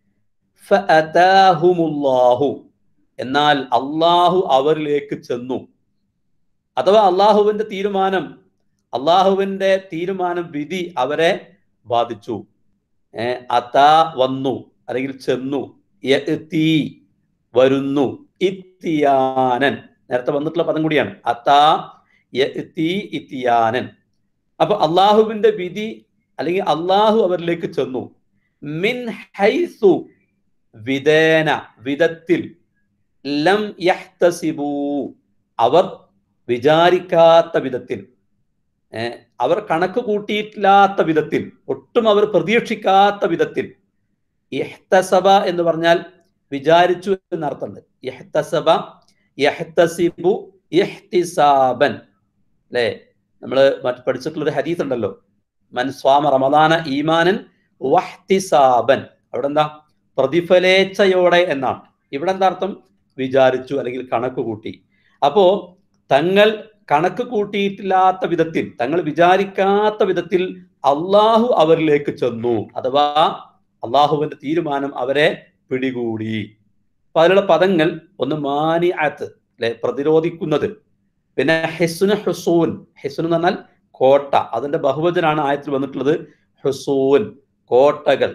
فأتاهم الله എന്നാൽ അള്ളാഹു അവരിലേക്ക് ചെന്നു അഥവാ അള്ളാഹുവിന്റെ തീരുമാനം അള്ളാഹുവിന്റെ തീരുമാനം വിധി അവരെ ബാധിച്ചു ഏ അതാ വന്നു അല്ലെങ്കിൽ ചെന്നു യഅ്തി വരുന്നു ഇത്തിയാനൻ നേരത്തെ വന്നിട്ടുള്ള പദം കൂടിയാണ് അതാ യഅ്തി ഇത്തിയാനൻ അപ്പൊ അള്ളാഹുവിന്റെ വിധി അല്ലെങ്കിൽ അള്ളാഹു അവരിലേക്ക് ചെന്നു മിൻ ഹൈസു വിധേന വിധത്തിൽ ലം യഹ്തസിബൂ അവർ വിചാരിക്കാത്ത വിധത്തിൽ ഏർ അവർ കണക്ക് കൂട്ടിയിട്ടില്ലാത്ത വിധത്തിൽ ഒട്ടും അവർ പ്രതീക്ഷിക്കാത്ത വിധത്തിൽ ഇഹ്തസബ എന്ന് പറഞ്ഞാൽ വിചാരിച്ചു എന്നർത്ഥമുണ്ട് ഇഹ്തസബ യഹ്തസിബു ഇഹ്തിസാബൻ അല്ലേ നമ്മൾ മറ്റ് പഠിച്ചിട്ടുള്ള ഒരു ഹദീസ് ഉണ്ടല്ലോ മൻ സ്വാമ റമദാന ഈമാനൻ വഹ്തിസാബൻ അവിടെ എന്താ പ്രതിഫലേച്ഛയോടെ എന്നാണ് ഇവിടെ എന്താ അർത്ഥം വിചാരിച്ചു അല്ലെങ്കിൽ കണക്ക് കൂട്ടി അപ്പോ തങ്ങൾ കണക്ക് കൂട്ടിയിട്ടില്ലാത്ത വിധത്തിൽ തങ്ങൾ വിചാരിക്കാത്ത വിധത്തിൽ അള്ളാഹു അവരിലേക്ക് ചെന്നു അഥവാ അള്ളാഹുവിന്റെ തീരുമാനം അവരെ പിടികൂടി അപ്പൊ അതിലുള്ള പദങ്ങൾ ഒന്ന് മാനി അത്ത് അല്ലെ പ്രതിരോധിക്കുന്നത് പിന്നെ ഹെസുന് ഹുസൂൻ ഹെസുൻ എന്ന് പറഞ്ഞാൽ കോട്ട അതിന്റെ ബഹുവചനാണ് ആയത്തിൽ വന്നിട്ടുള്ളത് ഹുസൂൻ കോട്ടകൾ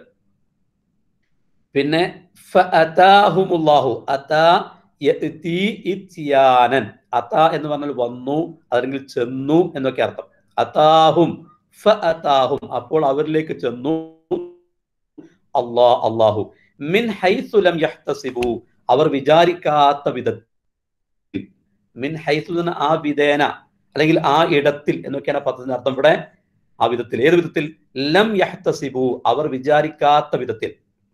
പിന്നെ ഫഅതാഹുമുല്ലാഹു അതാ യഅ്തി ഇത്യാനൻ അത എന്ന് പറഞ്ഞാൽ വന്നു അല്ലെങ്കിൽ ചെന്നു എന്നൊക്കെ അർത്ഥം അതാഹും ഫഅതാഹും അപ്പോൾ അവരിലേക്ക് ചെന്നു അല്ലാ അല്ലാഹു മിൻ ഹൈസു ലം യഹ്തസിബു അവർ വിചാരിക്കാത്ത വിധത്തിൽ മിൻ ഹൈസു എന്ന ആ വിധേന അല്ലെങ്കിൽ ആ ഇടത്തിൽ എന്നൊക്കെയാണ് പദത്തിന്റെ അർത്ഥം ഇവിടെ ആ വിധത്തിൽ ഏത് വിധത്തിൽ ലം യഹ്തസിബു അവർ വിചാരിക്കാത്ത വിധത്തിൽ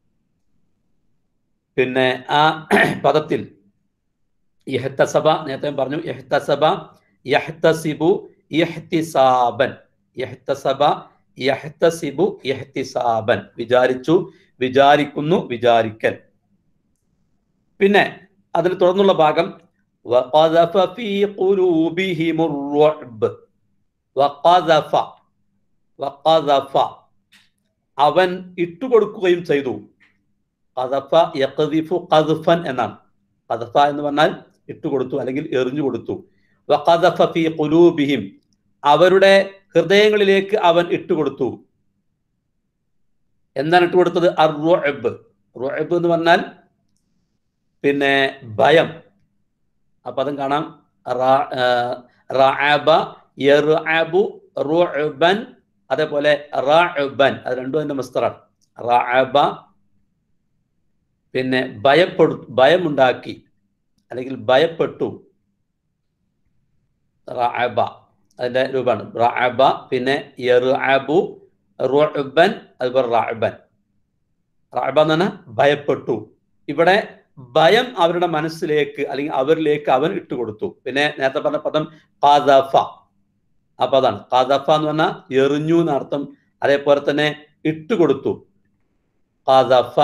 പിന്നെ ആ പദത്തിൽ യഹ്തസബ നേരത്തെ ഞാൻ പറഞ്ഞു യഹ്തസബ യഹ്തസിബു യഹ്തിസാബൻ യഹ്തസബ യഹ്തസിബു യഹ്തിസാബൻ വിചാരിച്ചു വിചാരിക്കുന്നു വിചാരിക്കൽ പിന്നെ അതിന് തുടർന്നുള്ള ഭാഗം وقذف في قلوبهم الرعب وقذف وقذف അവൻ ഇട്ടുകൊടുക്കുകയും ചെയ്തു കഥഫ യഖദിഫു ഖദ്ഫൻ എന്നാണ് കഥഫ എന്ന് പറഞ്ഞാൽ ഇട്ടുകൊടുത്തു അല്ലെങ്കിൽ എറിഞ്ഞു കൊടുത്തു വഖദഫ ഫീ ഖുലൂബിഹിം അവരുടെ ഹൃദയങ്ങളിലേക്ക് അവൻ ഇട്ടുകൊടുത്തു എന്താണ് ഇട്ടുകൊടുത്തത് അർറുഅബ് റുഅബ് എന്ന് പറഞ്ഞാൽ പിന്നെ ഭയം ആ പദം കാണാം റ- ആ, റഅബ യർഅബു റുഅബൻ അതേപോലെ റഅബൻ അത് രണ്ടും അതിന്റെ മസ്തറാണ് റഅബ പിന്നെ ഭയപ്പെടു ഭയമുണ്ടാക്കി അല്ലെങ്കിൽ ഭയപ്പെട്ടു റഅബ അതിന്റെ രൂപമാണ് റഅബ പിന്നെ യർഅബു റുഅബൻ അതുപോലെ റഅബൻ റഅബ എന്ന് പറഞ്ഞാൽ ഭയപ്പെട്ടു ഇവിടെ ഭയം അവരുടെ മനസ്സിലേക്ക് അല്ലെങ്കിൽ അവരിലേക്ക് അവൻ ഇട്ടുകൊടുത്തു പിന്നെ നേരത്തെ പറഞ്ഞ പദം കാദഫ ആ പദാണ് കാദഫ എന്ന് പറഞ്ഞാൽ എറിഞ്ഞു എന്നർത്ഥം അതേപോലെ തന്നെ ഇട്ടുകൊടുത്തു കാദഫ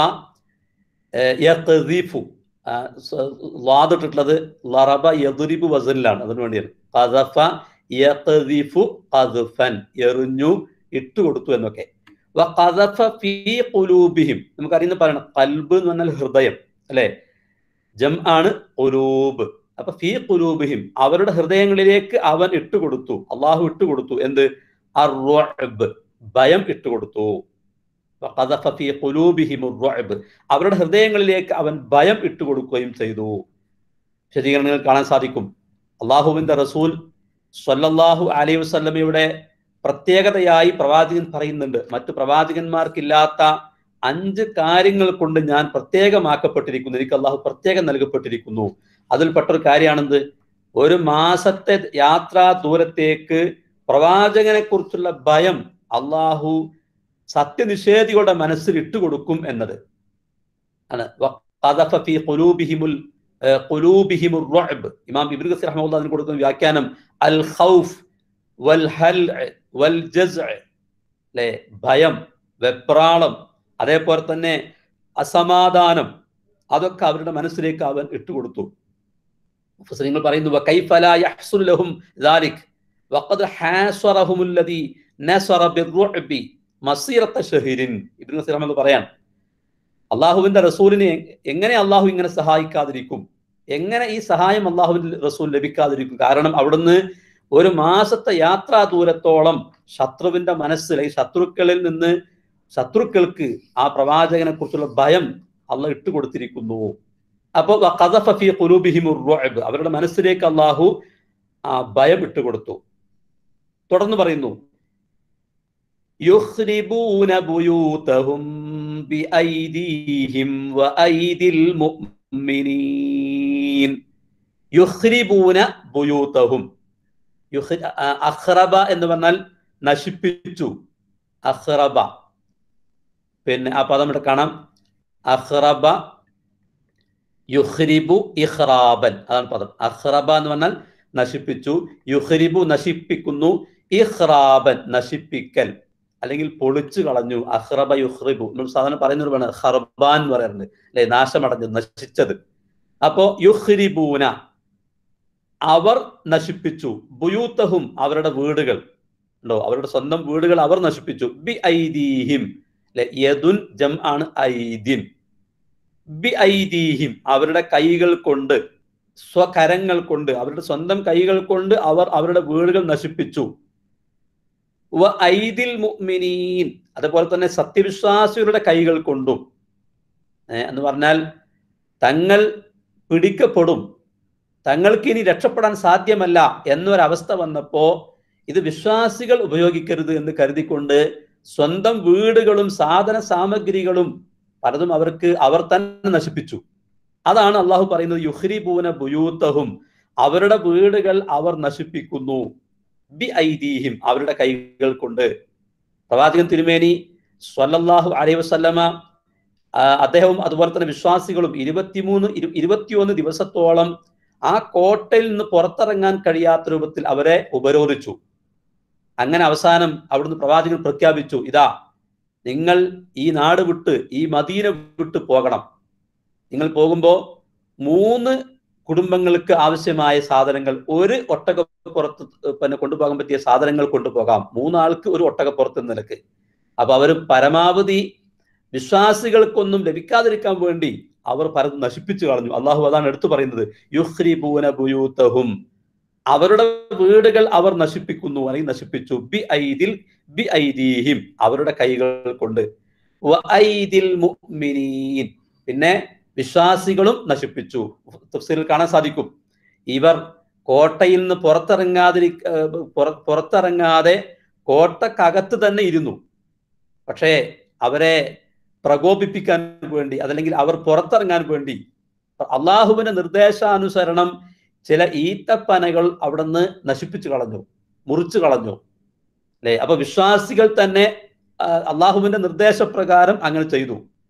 യഖ്ദീഫു വാദിട്ടിട്ടുള്ളത് ലറബ യദുരിബു വസനിലാണ് അതിനു വേണ്ടിയാണ് ഖദഫ യഖ്ദീഫു ഖദ്ഫൻ എറിഞ്ഞു ഇട്ടുകൊടുത്തു എന്നൊക്കെ വ ഖദഫ ഫീ ഖുലൂബിഹിം നമുക്കറിയുന്ന പറയണം കൽബ് എന്ന് പറഞ്ഞാൽ ഹൃദയം അല്ലെ ജം ആണ് ഖുലൂബ് അപ്പൊ ഫീ ഖുലൂബിഹിം അവരുടെ ഹൃദയങ്ങളിലേക്ക് അവൻ ഇട്ടുകൊടുത്തു അള്ളാഹു ഇട്ടുകൊടുത്തു എന്ത് അർറുഅബ് ഭയം ഇട്ടുകൊടുത്തു വഖദഫ ഫീ ഖുലൂബിഹിം അർറുഅബ് അവരുടെ ഹൃദയങ്ങളിലേക്ക് അവൻ ഭയം ഇട്ടുകൊടുക്കുകയും ചെയ്തു ശരീരങ്ങൾ കാണാൻ സാധിക്കും അള്ളാഹുവിന്റെ റസൂൽ സ്വല്ലല്ലാഹു അലൈഹി വസല്ലമയുടെ പ്രത്യേകതയായി പ്രവാചകൻ പറയുന്നുണ്ട് മറ്റു പ്രവാചകന്മാർക്കില്ലാത്ത അഞ്ച് കാര്യങ്ങൾ കൊണ്ട് ഞാൻ പ്രത്യേകമാക്കപ്പെട്ടിരിക്കുന്നു എനിക്ക് അള്ളാഹു പ്രത്യേകം നൽകപ്പെട്ടിരിക്കുന്നു അതിൽപ്പെട്ട ഒരു കാര്യമാണെന്ത് ഒരു മാസത്തെ യാത്രാ ദൂരത്തേക്ക് പ്രവാചകനെ കുറിച്ചുള്ള ഭയം അള്ളാഹു സത്യനിഷേധികളുടെ മനസ്സിൽ ഇട്ടുകൊടുക്കും എന്നത് ആണ് വഖദഫ ഫീ ഖുലൂബിഹിമുൽ ഖുലൂബിഹിമുർ റുഅബ് ഇമാം ഇബ്നു കസീർ റഹ്മത്തുള്ളാഹി അതിന് കൊടുക്കുന്ന വ്യാഖ്യാനം അൽ ഖൗഫ് വൽ ഹൽ വൽ ജസ്അ അല്ലേ ഭയം വെപ്രാളം അതേപോലെ തന്നെ അസമാധാനം അതൊക്കെ അവരുടെ മനസ്സിലേക്ക് അവൻ ഇട്ടുകൊടുത്തു മുഫസ്സിറുകൾ പറയുന്നു വകൈഫ ലാ യഹ്സുൽ ലഹും ദാലിക് വഖദ് ഹാസറഹുമുല്ലദി നസറ ബിർറുഅബി മസീറത്ത ഷഹീരിൻ ഇബ്നു കസീർ റഹ്മത്തുള്ളാഹി പറയാൻ അള്ളാഹുവിന്റെ റസൂലിനെ എങ്ങനെ അള്ളാഹു ഇങ്ങനെ സഹായിക്കാതിരിക്കും എങ്ങനെ ഈ സഹായം അള്ളാഹുവിന്റെ റസൂൽ ലഭിക്കാതിരിക്കും കാരണം അവിടുന്ന് ഒരു മാസത്തെ യാത്രാ ദൂരത്തോളം ശത്രുവിന്റെ മനസ്സിൽ ഈ ശത്രുക്കളിൽ നിന്ന് ശത്രുക്കൾക്ക് ആ പ്രവാചകനെ കുറിച്ചുള്ള ഭയം അള്ള ഇട്ടുകൊടുത്തിരിക്കുന്നു അപ്പൊ അവരുടെ മനസ്സിലേക്ക് അള്ളാഹു ആ ഭയം ഇട്ടുകൊടുത്തു തുടർന്ന് പറയുന്നു يخربون بيوتهم بأيديهم وأيدي المؤمنين يخربون بيوتهم അഖ്റബ എന്ന് പറഞ്ഞാൽ നശിപ്പിച്ചു അഖ്റബ പിന്നെ ആ പദം ഇവിടെ കാണാം അഖ്റബ യുഹ്രിബു ഇഹ്റാബൻ അതാണ് പദം അഖ്റബ എന്ന് പറഞ്ഞാൽ നശിപ്പിച്ചു യുഹ്രിബു നശിപ്പിക്കുന്നു ഇഹ്റാബൻ നശിപ്പിക്കൽ അല്ലെങ്കിൽ പൊളിച്ചു കളഞ്ഞു അഹ്റബ യുഹ്റിബു നമ്മൾ സാധാരണ പറയുന്ന ഒരു വേണം ഹർബാൻ എന്ന് പറയാറുണ്ട് അല്ലെ നാശമടഞ്ഞു നശിച്ചത് അപ്പോ യുഹ്രിബൂന അവർ നശിപ്പിച്ചു ബുയൂത്തഹും അവരുടെ വീടുകൾ ഉണ്ടോ അവരുടെ സ്വന്തം വീടുകൾ അവർ നശിപ്പിച്ചു ബി ഐദീഹിം അല്ലെ യദുൻ ജം ആണ് ഐദിൻ ബി ഐദീഹിം അവരുടെ കൈകൾ കൊണ്ട് സ്വകരങ്ങൾ കൊണ്ട് അവരുടെ സ്വന്തം കൈകൾ കൊണ്ട് അവർ അവരുടെ വീടുകൾ നശിപ്പിച്ചു വ ഐദിൽ മുഅ്മിനീൻ അതുപോലെ തന്നെ സത്യവിശ്വാസികളുടെ കൈകൾ കൊണ്ടും എന്ന് പറഞ്ഞാൽ തങ്ങൾ പിടിക്കപ്പെടും തങ്ങൾക്ക് ഇനി രക്ഷപ്പെടാൻ സാധ്യമല്ല എന്നൊരവസ്ഥ വന്നപ്പോ ഇത് വിശ്വാസികൾ ഉപയോഗിക്കരുത് എന്ന് കരുതിക്കൊണ്ട് സ്വന്തം വീടുകളും സാധന സാമഗ്രികളും പലതും അവർക്ക് അവർ തന്നെ നശിപ്പിച്ചു അതാണ് അള്ളാഹു പറയുന്നത് യുഹ്രിബൂന ബുയൂത്തഹും അവരുടെ വീടുകൾ അവർ നശിപ്പിക്കുന്നു ബി ഐദീഹിം അവരുടെ കൈകൾ കൊണ്ട് പ്രവാചകൻ തിരുമേനി സ്വല്ലല്ലാഹു അലൈഹി വസല്ലമ അദ്ദേഹവും അതുപോലെ തന്നെ വിശ്വാസികളും ഇരുപത്തിമൂന്ന് ഇരുപത്തിയൊന്ന് ദിവസത്തോളം ആ കോട്ടയിൽ നിന്ന് പുറത്തിറങ്ങാൻ കഴിയാത്ത രൂപത്തിൽ അവരെ ഉപരോധിച്ചു അങ്ങനെ അവസാനം അവിടുന്ന് പ്രവാചകൻ പ്രഖ്യാപിച്ചു ഇതാ നിങ്ങൾ ഈ നാട് വിട്ട് ഈ മദീന വിട്ട് പോകണം നിങ്ങൾ പോകുമ്പോൾ മൂന്ന് കുടുംബങ്ങൾക്ക് ആവശ്യമായ സാധനങ്ങൾ ഒരു ഒട്ടകപ്പുറത്ത് പിന്നെ കൊണ്ടുപോകാൻ പറ്റിയ സാധനങ്ങൾ കൊണ്ടുപോകാം മൂന്നാൾക്ക് ഒരു ഒട്ടകപ്പുറത്ത് നിലക്ക് അപ്പൊ അവർ പരമാവധി വിശ്വാസികൾക്കൊന്നും ലഭിക്കാതിരിക്കാൻ വേണ്ടി അവർ പലതും നശിപ്പിച്ചു കളഞ്ഞു അള്ളാഹു അതാണ് എടുത്തു പറയുന്നത് യുഹ്രിബൂന ബുയൂത്തഹും അവരുടെ വീടുകൾ അവർ നശിപ്പിക്കുന്നു അല്ലെങ്കിൽ നശിപ്പിച്ചു ബി ഐദിൽ ബി ഐദീഹിം അവരുടെ കൈകൾ കൊണ്ട് ഐദിൽ മുഅ്മിനീൻ പിന്നെ വിശ്വാസികളും നശിപ്പിച്ചു തഫ്സീലിൽ കാണാൻ സാധിക്കും ഇവർ കോട്ടയിൽ നിന്ന് പുറത്തിറങ്ങാതിരി പുറത്തിറങ്ങാതെ കോട്ടക്കകത്ത് തന്നെ ഇരുന്നു പക്ഷേ അവരെ പ്രകോപിപ്പിക്കാൻ വേണ്ടി അതല്ലെങ്കിൽ അവർ പുറത്തിറങ്ങാൻ വേണ്ടി അള്ളാഹുവിന്റെ നിർദ്ദേശാനുസരണം ചില ഈത്തപ്പനകൾ അവിടുന്ന് നശിപ്പിച്ചു കളഞ്ഞു മുറിച്ചു കളഞ്ഞു അല്ലെ അപ്പൊ വിശ്വാസികൾ തന്നെ അള്ളാഹുവിന്റെ നിർദ്ദേശപ്രകാരം അങ്ങനെ ചെയ്തു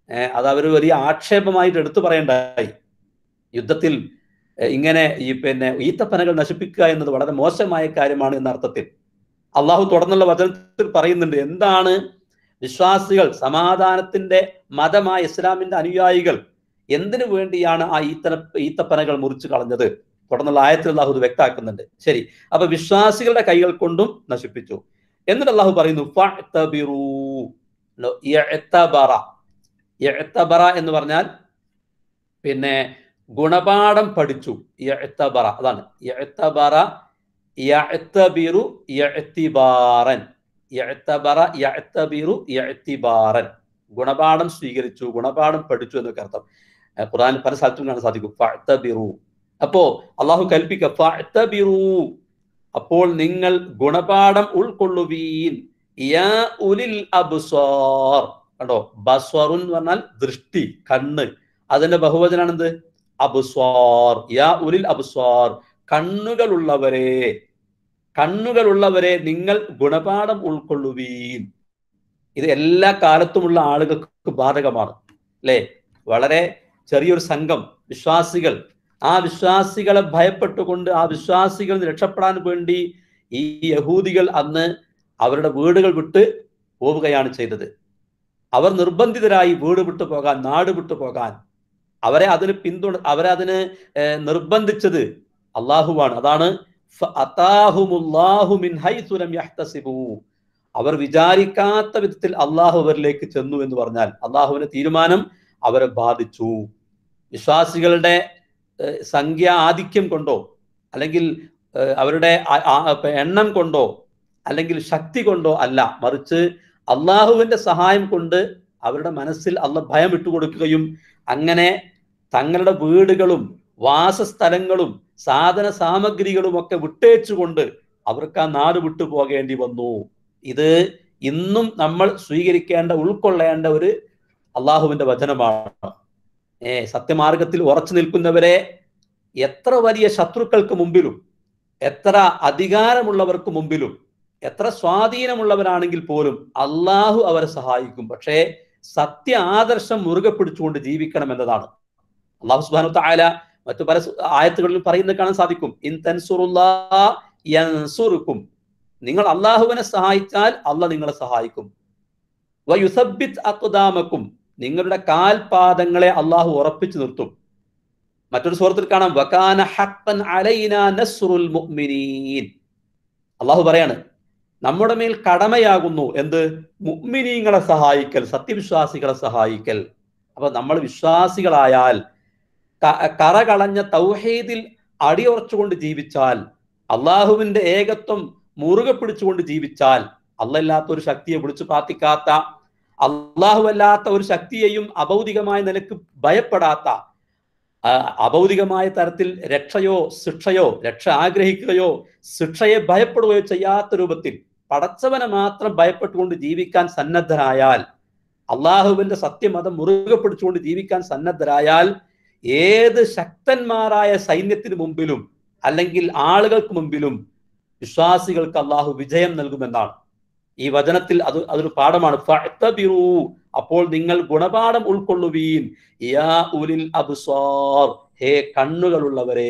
ഏഹ് അത് അവർ വലിയ ആക്ഷേപമായിട്ട് എടുത്തു പറയേണ്ടായി യുദ്ധത്തിൽ ഏഹ് ഇങ്ങനെ ഈ പിന്നെ ഈത്തപ്പനകൾ നശിപ്പിക്കുക എന്നത് വളരെ മോശമായ കാര്യമാണ് എന്ന അർത്ഥത്തിൽ അള്ളാഹു തുടർന്നുള്ള വചനത്തിൽ പറയുന്നുണ്ട് എന്താണ് വിശ്വാസികൾ സമാധാനത്തിന്റെ മതമായ ഇസ്ലാമിന്റെ അനുയായികൾ എന്തിനു വേണ്ടിയാണ് ആ ഈത്തന ഈത്തപ്പനകൾ മുറിച്ചു കളഞ്ഞത് തുടർന്നുള്ള ആയത്തിൽ അള്ളാഹു ഇത് വ്യക്തമാക്കുന്നുണ്ട് ശരി അപ്പൊ വിശ്വാസികളുടെ കൈകൾ കൊണ്ടും നശിപ്പിച്ചു എന്നിട്ട് അള്ളാഹു പറയുന്നു ഫഅ്തബിറൂ. നോ, ഇഅ്തബറ. ഇഅ്തബറ എന്ന് പറഞ്ഞാൽ പിന്നെ ഗുണപാഠം പഠിച്ചു ഇഅ്തബറ അതാണ് ഇഅ്തബറ യഅ്തബിറു യഅ്തിബാറൻ യഅ്തബറ യഅ്തബിറു യഅ്തിബാറൻ ഗുണപാഠം സ്വീകരിച്ചു ഗുണപാഠം പഠിച്ചു എന്നൊക്കെ അർത്ഥം ഏഹ് ഖുർആൻ പല സ്ഥലത്തും കാണാൻ സാധിക്കും ഫഅ്തബിറു അപ്പോ അള്ളാഹു കൽപ്പിക്ക ഫഅ്തബിറു അപ്പോൾ നിങ്ങൾ ഗുണപാഠം ഉൾക്കൊള്ളുവീൻ യാ ഉലിൽ അബ്സാർ കണ്ടോ ബസ്വറുൻ എന്ന് പറഞ്ഞാൽ ദൃഷ്ടി കണ്ണ് അതിന്റെ ബഹുവചനാണ് എന്ത് അബ്സ്വാർ യാ ഉലിൽ അബ്സ്വാർ കണ്ണുകളുള്ളവരെ കണ്ണുകളുള്ളവരെ നിങ്ങൾ ഗുണപാഠം ഉൾക്കൊള്ളുവീൻ ഇത് എല്ലാ കാലത്തുമുള്ള ആളുകൾക്ക് ബാധകമാണ് അല്ലെ വളരെ ചെറിയൊരു സംഘം വിശ്വാസികൾ ആ വിശ്വാസികളെ ഭയപ്പെട്ടുകൊണ്ട് ആ വിശ്വാസികൾ രക്ഷപ്പെടാൻ വേണ്ടി ഈ യഹൂദികൾ അന്ന് അവരുടെ വീടുകൾ വിട്ട് പോവുകയാണ് ചെയ്തത് അവർ നിർബന്ധിതരായി വീട് വിട്ടു പോകാൻ നാട് വിട്ടു പോകാൻ അവരെ അതിന് പിന്തുണ അവരെ അതിന് ഏർ, നിർബന്ധിച്ചത് അള്ളാഹുവാണ് അതാണ് ഫഅതാഹുമുല്ലാഹു മിൻ ഹൈസു ലം യഹ്തസിബൂ. അവർ വിചാരിക്കാത്ത വിധത്തിൽ അള്ളാഹു അവരിലേക്ക് ചെന്നു എന്ന് പറഞ്ഞാൽ അള്ളാഹുവിന്റെ തീരുമാനം അവരെ ബാധിച്ചു വിശ്വാസികളുടെ ഏർ, സംഖ്യ ആധിക്യം കൊണ്ടോ അല്ലെങ്കിൽ ഏർ, അവരുടെ ആ- ആ- എണ്ണം കൊണ്ടോ അല്ലെങ്കിൽ ശക്തി കൊണ്ടോ അല്ല മറിച്ച് അള്ളാഹുവിന്റെ സഹായം കൊണ്ട് അവരുടെ മനസ്സിൽ അള്ള ഭയം ഇട്ടുകൊടുക്കുകയും അങ്ങനെ തങ്ങളുടെ വീടുകളും വാസസ്ഥലങ്ങളും സാധന സാമഗ്രികളും ഒക്കെ വിട്ടേച്ചുകൊണ്ട് അവർക്ക് ആ നാട് വിട്ടു പോകേണ്ടി വന്നു ഇത് ഇന്നും നമ്മൾ സ്വീകരിക്കേണ്ട ഉൾക്കൊള്ളേണ്ട ഒരു അള്ളാഹുവിന്റെ വചനമാണ് ഏ സത്യമാർഗത്തിൽ ഉറച്ചു നിൽക്കുന്നവരെ എത്ര വലിയ ശത്രുക്കൾക്ക് മുമ്പിലും എത്ര അധികാരമുള്ളവർക്ക് മുമ്പിലും എത്ര സ്വാധീനമുള്ളവരാണെങ്കിൽ പോലും അള്ളാഹു അവരെ സഹായിക്കും പക്ഷേ സത്യ ആദർശം മുറുകെ പിടിച്ചുകൊണ്ട് ജീവിക്കണം എന്നതാണ് അള്ളാഹു സുബാനു താല മറ്റു പല സു- ആയത്തുകളിലും പറയുന്നത് കാണാൻ സാധിക്കും ഇൻ തൻസുറുല്ലാ യൻസുറുക്കും നിങ്ങൾ അള്ളാഹുവിനെ സഹായിച്ചാൽ അള്ളാഹ് നിങ്ങളെ സഹായിക്കും വയുസബിത് അക്കുദാമക്കും നിങ്ങളുടെ കാൽപാദങ്ങളെ അള്ളാഹു ഉറപ്പിച്ചു നിർത്തും മറ്റൊരു സുഹൃത്തിൽ കാണാം വകാന ഹഖൻ അലൈന നസ്റുൽ മുഅ്മിനീൻ അള്ളാഹു പറയാണ് നമ്മുടെ മേൽ കടമയാകുന്നു എന്ത് മുഅ്മിനീങ്ങളെ സഹായിക്കൽ സത്യവിശ്വാസികളെ സഹായിക്കൽ അപ്പൊ നമ്മൾ വിശ്വാസികളായാൽ ക- കറ കളഞ്ഞ തൗഹീദിൽ അടിയുറച്ചുകൊണ്ട് ജീവിച്ചാൽ അള്ളാഹുവിന്റെ ഏകത്വം മുറുകെ പിടിച്ചുകൊണ്ട് ജീവിച്ചാൽ അല്ലല്ലാത്ത ഒരു ശക്തിയെ വിളിച്ചു പ്രാർത്ഥിക്കാത്ത അള്ളാഹു അല്ലാത്ത ഒരു ശക്തിയെയും അഭൗതികമായ നിലക്ക് ഭയപ്പെടാത്ത ആ, അഭൗതികമായ തരത്തിൽ രക്ഷയോ ശിക്ഷയോ രക്ഷ ആഗ്രഹിക്കുകയോ ശിക്ഷയെ ഭയപ്പെടുകയോ ചെയ്യാത്ത രൂപത്തിൽ പടച്ചവനെ മാത്രം ഭയപ്പെട്ടുകൊണ്ട് ജീവിക്കാൻ സന്നദ്ധരായാൽ അള്ളാഹുവിന്റെ സത്യമതം മുറുകെ പിടിച്ചുകൊണ്ട് ജീവിക്കാൻ സന്നദ്ധരായാൽ ഏത് ശക്തന്മാരായ സൈന്യത്തിന് മുമ്പിലും അല്ലെങ്കിൽ ആളുകൾക്ക് മുമ്പിലും വിശ്വാസികൾക്ക് അള്ളാഹു വിജയം നൽകുമെന്നാണ് ഈ വചനത്തിൽ അത് അതൊരു പാഠമാണ് ഫഅ്തബിറൂ. അപ്പോൾ നിങ്ങൾ ഗുണപാഠം ഉൾക്കൊള്ളുവീൻ യാ ഉലിൽ അബ്സാർ ഹേ കണ്ണുകളുള്ളവരെ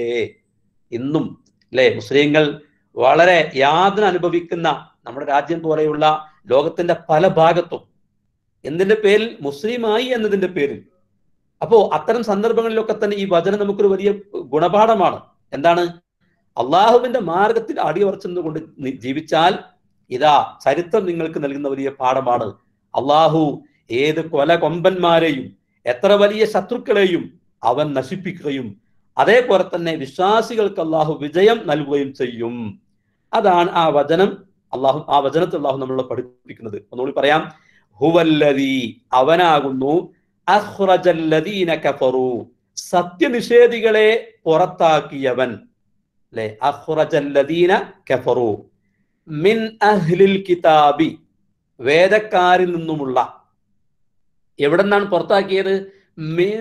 ഇന്നും അല്ലെ മുസ്ലിങ്ങൾ വളരെ യാതന അനുഭവിക്കുന്ന നമ്മുടെ രാജ്യം പോലെയുള്ള ലോകത്തിന്റെ പല ഭാഗത്തും എന്തിന്റെ പേരിൽ മുസ്ലിമായി എന്നതിന്റെ പേരിൽ അപ്പോ അത്തരം സന്ദർഭങ്ങളിലൊക്കെ തന്നെ ഈ വചനം നമുക്കൊരു വലിയ ഗുണപാഠമാണ് എന്താണ് അള്ളാഹുവിന്റെ മാർഗത്തിൽ അടിയുറച്ചെന്നുകൊണ്ട് നി- ജീവിച്ചാൽ ഇതാ ചരിത്രം നിങ്ങൾക്ക് നൽകുന്ന വലിയ പാഠമാണ് അള്ളാഹു ഏത് കൊല കൊമ്പന്മാരെയും എത്ര വലിയ ശത്രുക്കളെയും അവൻ നശിപ്പിക്കുകയും അതേപോലെ തന്നെ വിശ്വാസികൾക്ക് അള്ളാഹു വിജയം നൽകുകയും ചെയ്യും അതാണ് ആ വചനം അള്ളാഹു ആ വചനത്തിൽ അള്ളാഹു നമ്മളെ പഠിപ്പിക്കുന്നത് ഒന്നുകൂടി പറയാം ഹുവല്ലദീ അവനാകുന്നു അഹ്റജല്ലദീന കഫറു സത്യനിഷേധികളെ പുറത്താക്കിയവൻ അല്ലെ അഹ്റജല്ലദീന കഫറു മിൻ അഹ്ലിൽ കിതാബി വേദക്കാരിൽ നിന്നുമുള്ള എവിടെ നിന്നാണ് പുറത്താക്കിയത് മിൻ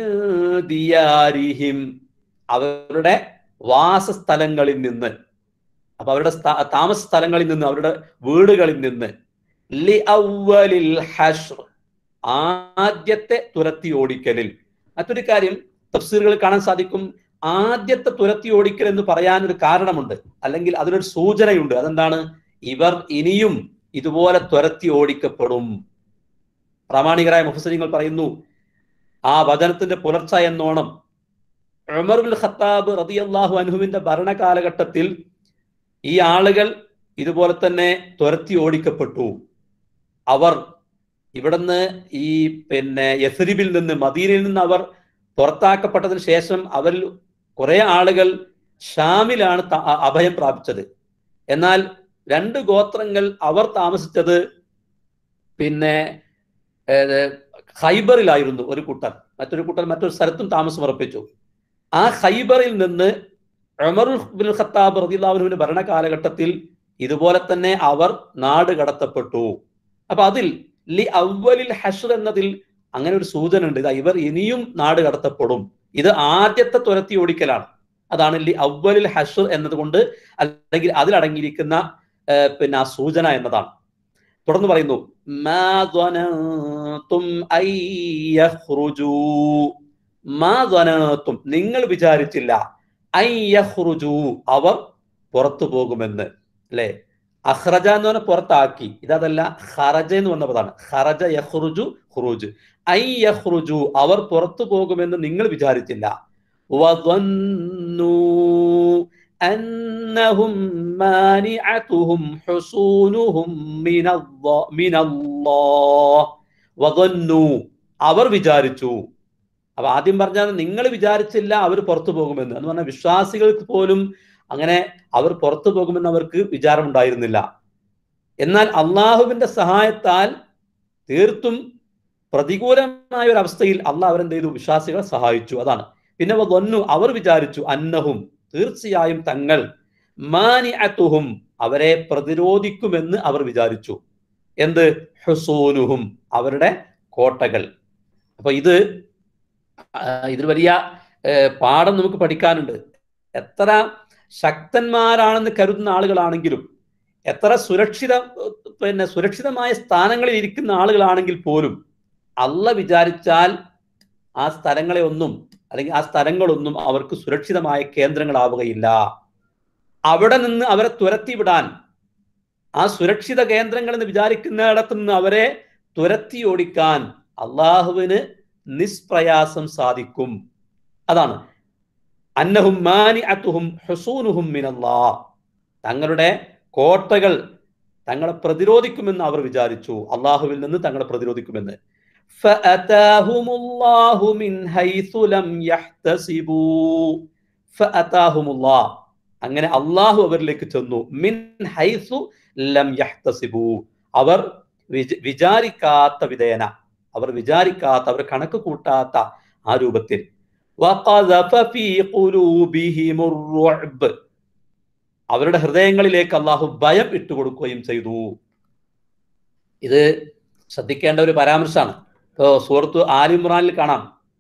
ദിയാരിഹിം അവരുടെ വാസസ്ഥലങ്ങളിൽ നിന്ന് അപ്പൊ അവരുടെ സ്ഥ- താമസ സ്ഥലങ്ങളിൽ നിന്ന് അവരുടെ വീടുകളിൽ നിന്ന് ലി അവലിൽ ഹഷ്ർ ആദ്യത്തെ തുരത്തി ഓടിക്കലിൽ മറ്റൊരു കാര്യം തഫ്സീറുകളിൽ കാണാൻ സാധിക്കും ആദ്യത്തെ തുരത്തി ഓടിക്കൽ എന്ന് പറയാനൊരു കാരണമുണ്ട് അല്ലെങ്കിൽ അതിനൊരു സൂചനയുണ്ട് അതെന്താണ് ഇവർ ഇനിയും ഇതുപോലെ തുരത്തി ഓടിക്കപ്പെടും പ്രാമാണികരായ മുഫസരിങ്ങൾ പറയുന്നു ആ വചനത്തിന്റെ പുലർച്ച എന്നോണം ഉമർ ബിൻ ഖത്താബ് റതിയല്ലാഹു അൻഹുവിന്റെ ഭരണകാലഘട്ടത്തിൽ ഈ ആളുകൾ ഇതുപോലെ തന്നെ തുരത്തി ഓടിക്കപ്പെട്ടു അവർ ഇവിടുന്ന് ഈ പിന്നെ യസ്രിബിൽ നിന്ന് മദീനയിൽ നിന്ന് അവർ പുറത്താക്കപ്പെട്ടതിന് ശേഷം അവരിൽ കുറെ ആളുകൾ ഷാമിലാണ് ത- അ- അഭയം പ്രാപിച്ചത് എന്നാൽ രണ്ട് ഗോത്രങ്ങൾ അവർ താമസിച്ചത് പിന്നെ ഏത് ഖൈബറിലായിരുന്നു ഒരു കൂട്ടർ മറ്റൊരു കൂട്ടർ മറ്റൊരു സ്ഥലത്തും താമസം ഉറപ്പിച്ചു ആ ഖൈബറിൽ നിന്ന് ഉമർ ബിൻ ഖത്താബ് റദിയുള്ളാഹുവിന്റെ ഭരണകാലഘട്ടത്തിൽ ഇതുപോലെ തന്നെ അവർ നാട് കടത്തപ്പെട്ടു അപ്പൊ അതിൽ ലി അവലിൽ ഹഷർ എന്നതിൽ അങ്ങനെ ഒരു സൂചന ഉണ്ട് ഇതാ ഇവർ ഇനിയും നാട് കടത്തപ്പെടും ഇത് ആദ്യത്തെ തുരത്തി ഓടിക്കലാണ് അതാണ് ലി അവലിൽ ഹഷർ എന്നതുകൊണ്ട് അല്ലെങ്കിൽ അതിലടങ്ങിയിരിക്കുന്ന ഏർ, പിന്നെ ആ സൂചന എന്നതാണ് തുടർന്ന് പറയുന്നു മാ ظننتم أن يخرجوا മാ ظننتم നിങ്ങൾ വിചാരിച്ചില്ല അൻ യഖ്റുജു അവർ പുറത്തു പോകുമെന്ന് അല്ലെ അഹ്റജ എന്ന് പറഞ്ഞാൽ പുറത്താക്കി ഇതല്ല ഖറജ എന്ന് പറഞ്ഞ പദമാണ് ഖറജ യഖ്റുജു ഖുറൂജ് ഐ യഖ്റുജു അവർ പുറത്തു പോകുമെന്ന് നിങ്ങൾ വിചാരിച്ചില്ല വظنوا أنهم مانعتهم حصونهم من الله من الله وظنوا അവർ വിചാരിച്ചു അപ്പൊ ആദ്യം പറഞ്ഞാൽ നിങ്ങൾ വിചാരിച്ചില്ല അവർ പുറത്തു പോകുമെന്ന് എന്ന് പറഞ്ഞാൽ വിശ്വാസികൾക്ക് പോലും അങ്ങനെ അവർ പുറത്തു പോകുമെന്ന് അവർക്ക് വിചാരമുണ്ടായിരുന്നില്ല എന്നാൽ അള്ളാഹുവിന്റെ സഹായത്താൽ തീർത്തും പ്രതികൂലമായ ഒരു അവസ്ഥയിൽ അള്ളാഹ് അവരെന്ത് ചെയ്തു വിശ്വാസികളെ സഹായിച്ചു അതാണ് പിന്നെ വന്നു അവർ വിചാരിച്ചു അന്നഹും തീർച്ചയായും തങ്ങൾ മാനിഅത്തുഹും അവരെ പ്രതിരോധിക്കുമെന്ന് അവർ വിചാരിച്ചു എന്ത് ഹുസൂനുഹും അവരുടെ കോട്ടകൾ അപ്പൊ ഇത് ആ, ഇതിൽ വലിയ ഏർ, പാഠം നമുക്ക് പഠിക്കാനുണ്ട് എത്ര ശക്തന്മാരാണെന്ന് കരുതുന്ന ആളുകളാണെങ്കിലും എത്ര സുരക്ഷിത പിന്നെ സുരക്ഷിതമായ സ്ഥാനങ്ങളിൽ ഇരിക്കുന്ന ആളുകളാണെങ്കിൽ പോലും അല്ല വിചാരിച്ചാൽ ആ സ്ഥലങ്ങളെ ഒന്നും അല്ലെങ്കിൽ ആ സ്ഥലങ്ങളൊന്നും അവർക്ക് സുരക്ഷിതമായ കേന്ദ്രങ്ങളാവുകയില്ല അവിടെ നിന്ന് അവരെ തുരത്തി വിടാൻ ആ സുരക്ഷിത കേന്ദ്രങ്ങൾ എന്ന് വിചാരിക്കുന്നിടത്ത് നിന്ന് അവരെ തുരത്തി ഓടിക്കാൻ അള്ളാഹുവിന് നിഷ്പ്രയാസം സാധിക്കും അതാണ് അന്നഹും മാനിഅത്തുഹും ഹുസൂനുഹും മിനല്ലാ തങ്ങളുടെ കോട്ടകൾ തങ്ങളെ പ്രതിരോധിക്കുമെന്ന് അവർ വിചാരിച്ചു അള്ളാഹുവിൽ നിന്ന് തങ്ങളെ പ്രതിരോധിക്കുമെന്ന് فأتاهم الله من حيث لم يحتسبوا فأتاهم الله അങ്ങനെ അള്ളാഹു അവരിലേക്ക് ചെന്നു മിൻ ഹൈസു ലം യഹ്തസിബു അവർ വിച- വിചാരിക്കാത്ത വിധേയന അവർ വിചാരിക്കാത്ത അവർ കണക്ക് കൂട്ടാത്ത ആ രൂപത്തിൽ وقذف في قلوبهم الرعب അവരുടെ ഹൃദയങ്ങളിലേക്ക് അള്ളാഹു ഭയം ഇട്ടുകൊടുക്കുകയും ചെയ്തു ഇത് ശ്രദ്ധിക്കേണ്ട ഒരു പരാമർശമാണ് ഇപ്പോ സൂറത്ത് ആലിമ്രാനിൽ കാണാം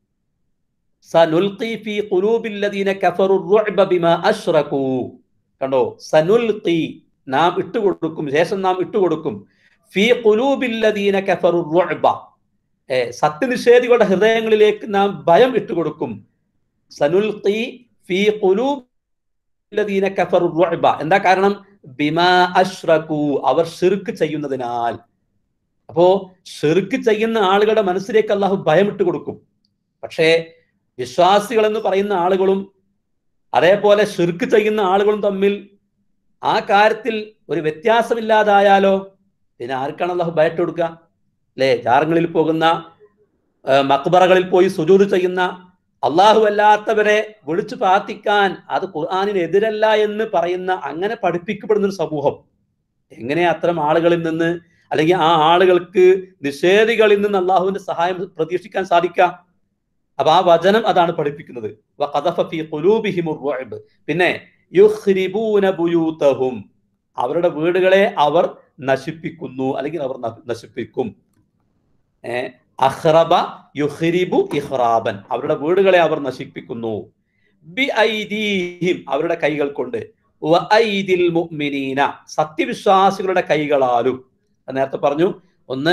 സനുൽഖി ഫീ ഖുലൂബില്ലദീന കഫറു റുഅബ ബിമാ അശ്റകൂ കണ്ടോ സനുൽഖി നാം ഇട്ടുകൊടുക്കും ശേഷം നാം ഇട്ടുകൊടുക്കും ഫീ ഖുലൂബില്ലദീന കഫറു റുഅബ ഏ, സത്യനിഷേധികളുടെ ഹൃദയങ്ങളിലേക്ക് നാം ഭയം ഇട്ടുകൊടുക്കും സനുൽഖി ഫീ ഖുലൂബില്ലദീന കഫറു റുഅബ എന്താ കാരണം ബിമാ അശ്റകൂ അവർ ഷിർക്ക് ചെയ്യുന്നതിനാൽ അപ്പോ ഷിർക്ക് ചെയ്യുന്ന ആളുകളുടെ മനസ്സിലേക്ക് അള്ളാഹു ഭയം ഇട്ട് കൊടുക്കും പക്ഷേ വിശ്വാസികൾ എന്ന് പറയുന്ന ആളുകളും അതേപോലെ ഷിർക്ക് ചെയ്യുന്ന ആളുകളും തമ്മിൽ ആ കാര്യത്തിൽ ഒരു വ്യത്യാസമില്ലാതായാലോ പിന്നെ ആർക്കാണ് അള്ളാഹു ഭയട്ട് കൊടുക്കുക അല്ലേ ജാറങ്ങളിൽ പോകുന്ന ആ, മക്ബറകളിൽ പോയി സുജൂത് ചെയ്യുന്ന അള്ളാഹു അല്ലാത്തവരെ വിളിച്ചു പ്രാർത്ഥിക്കാൻ അത് ഖുർആാനിന് എതിരല്ല എന്ന് പറയുന്ന അങ്ങനെ പഠിപ്പിക്കപ്പെടുന്ന ഒരു സമൂഹം എങ്ങനെ അത്തരം ആളുകളിൽ നിന്ന് അല്ലെങ്കിൽ ആ ആളുകൾക്ക് നിഷേധികളിൽ നിന്ന് അള്ളാഹുവിന്റെ സഹായം പ്രതീക്ഷിക്കാൻ സാധിക്കാം അപ്പൊ ആ വചനം അതാണ് പഠിപ്പിക്കുന്നത് വഖദഫ ഫീ ഖുലൂബിഹിമുർ റുഅബ്. പിന്നെ യുഖ്രിബൂന ബുയൂതഹും അവരുടെ വീടുകളെ അവർ നശിപ്പിക്കുന്നു അല്ലെങ്കിൽ അവർ ന- നശിപ്പിക്കും ഏ അഹ്റബ യുഹ്രിബു ഇഹ്റാബൻ അവരുടെ വീടുകളെ അവർ നശിപ്പിക്കുന്നു ബി ഐദീഹിം അവരുടെ കൈകൾ കൊണ്ട് വ ഐദിൽ മുഅ്മിനീന സത്യവിശ്വാസികളുടെ കൈകളാലും അത് നേരത്തെ പറഞ്ഞു ഒന്ന്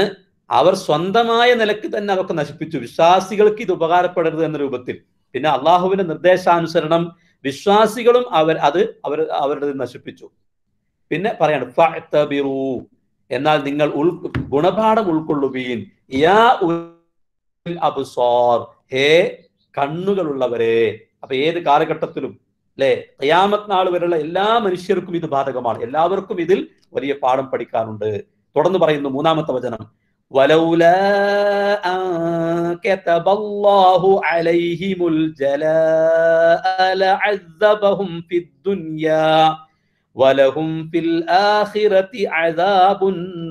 അവർ സ്വന്തമായ നിലക്ക് തന്നെ അതൊക്കെ നശിപ്പിച്ചു വിശ്വാസികൾക്ക് ഇത് ഉപകാരപ്പെടരുത് എന്ന രൂപത്തിൽ പിന്നെ അള്ളാഹുവിന്റെ നിർദ്ദേശാനുസരണം വിശ്വാസികളും അവർ അത് അവർ അവരുടെ നശിപ്പിച്ചു പിന്നെ പറയാണ് ഫഅ്തബിറൂ എന്നാൽ നിങ്ങൾ ഉൾ ഗുണപാഠം ഉൾക്കൊള്ളുകയും യാ ഉൽ അബ്സാർ ഹേ കണ്ണുകളുള്ളവരെ അപ്പൊ ഏത് കാലഘട്ടത്തിലും അല്ലെ ഖിയാമത്ത് നാൾ വരെയുള്ള എല്ലാ മനുഷ്യർക്കും ഇത് ബാധകമാണ് എല്ലാവർക്കും ഇതിൽ വലിയ പാഠം പഠിക്കാനുണ്ട് തുടർന്ന് പറയുന്നു മൂന്നാമത്തെ വചനം ولولا أن كتب الله عليهم الجلاء لعذبهم في الدنيا ولهم في الآخرة عذاب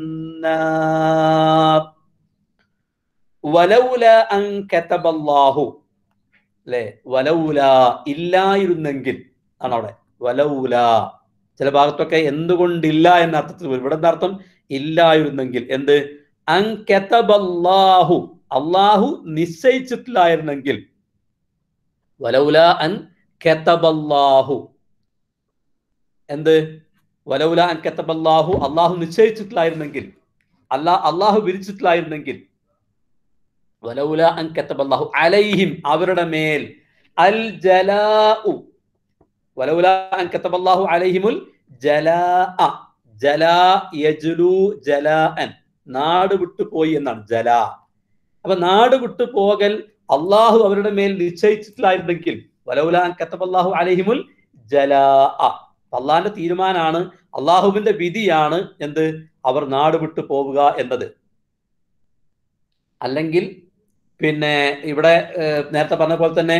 النار ولولا أن كتب الله അല്ലെ വലൗല ഇല്ലായിരുന്നെങ്കിൽ ആണ് അവിടെ വലൗല ചില ഭാഗത്തൊക്കെ എന്തുകൊണ്ടില്ല എന്ന അർത്ഥത്തിൽ വരും ഇവിടെ എന്താ അർത്ഥം ഇല്ലായിരുന്നെങ്കിൽ എന്ത് അൻകതബല്ലാഹു അള്ളാഹു നിശ്ചയിച്ചിട്ടില്ലായിരുന്നെങ്കിൽ വലൗല അൻ കതബല്ലാഹു എന്ത് വലൗല അൻ കതബല്ലാഹു അള്ളാഹു നിശ്ചയിച്ചിട്ടില്ലായിരുന്നെങ്കിൽ അല്ലാ അള്ളാഹു വിരിച്ചിട്ടില്ലായിരുന്നെങ്കിൽ വലൗല അൻ കതബല്ലാഹു അലൈഹിം അവരുടെ മേൽ അൽ ജലാഉ വലൗല അൻ കതബല്ലാഹു അലൈഹിമുൽ ജലാഅ ജലാ യജ്ലു ജലാഅൻ നാട് വിട്ടു പോയി എന്നാണ് ജല അപ്പൊ നാട് വിട്ടു പോകൽ അള്ളാഹു അവരുടെ മേൽ നിശ്ചയിച്ചിട്ടില്ലായിരുന്നെങ്കിൽ വലൗലാൻ കത്തബല്ലാഹു അലഹിമുൽ ജലാ അള്ളാഹിന്റെ തീരുമാനമാണ് അള്ളാഹുവിന്റെ വിധിയാണ് എന്ത് അവർ നാട് വിട്ടു പോവുക എന്നത് അല്ലെങ്കിൽ പിന്നെ ഇവിടെ നേരത്തെ പറഞ്ഞ പോലെ തന്നെ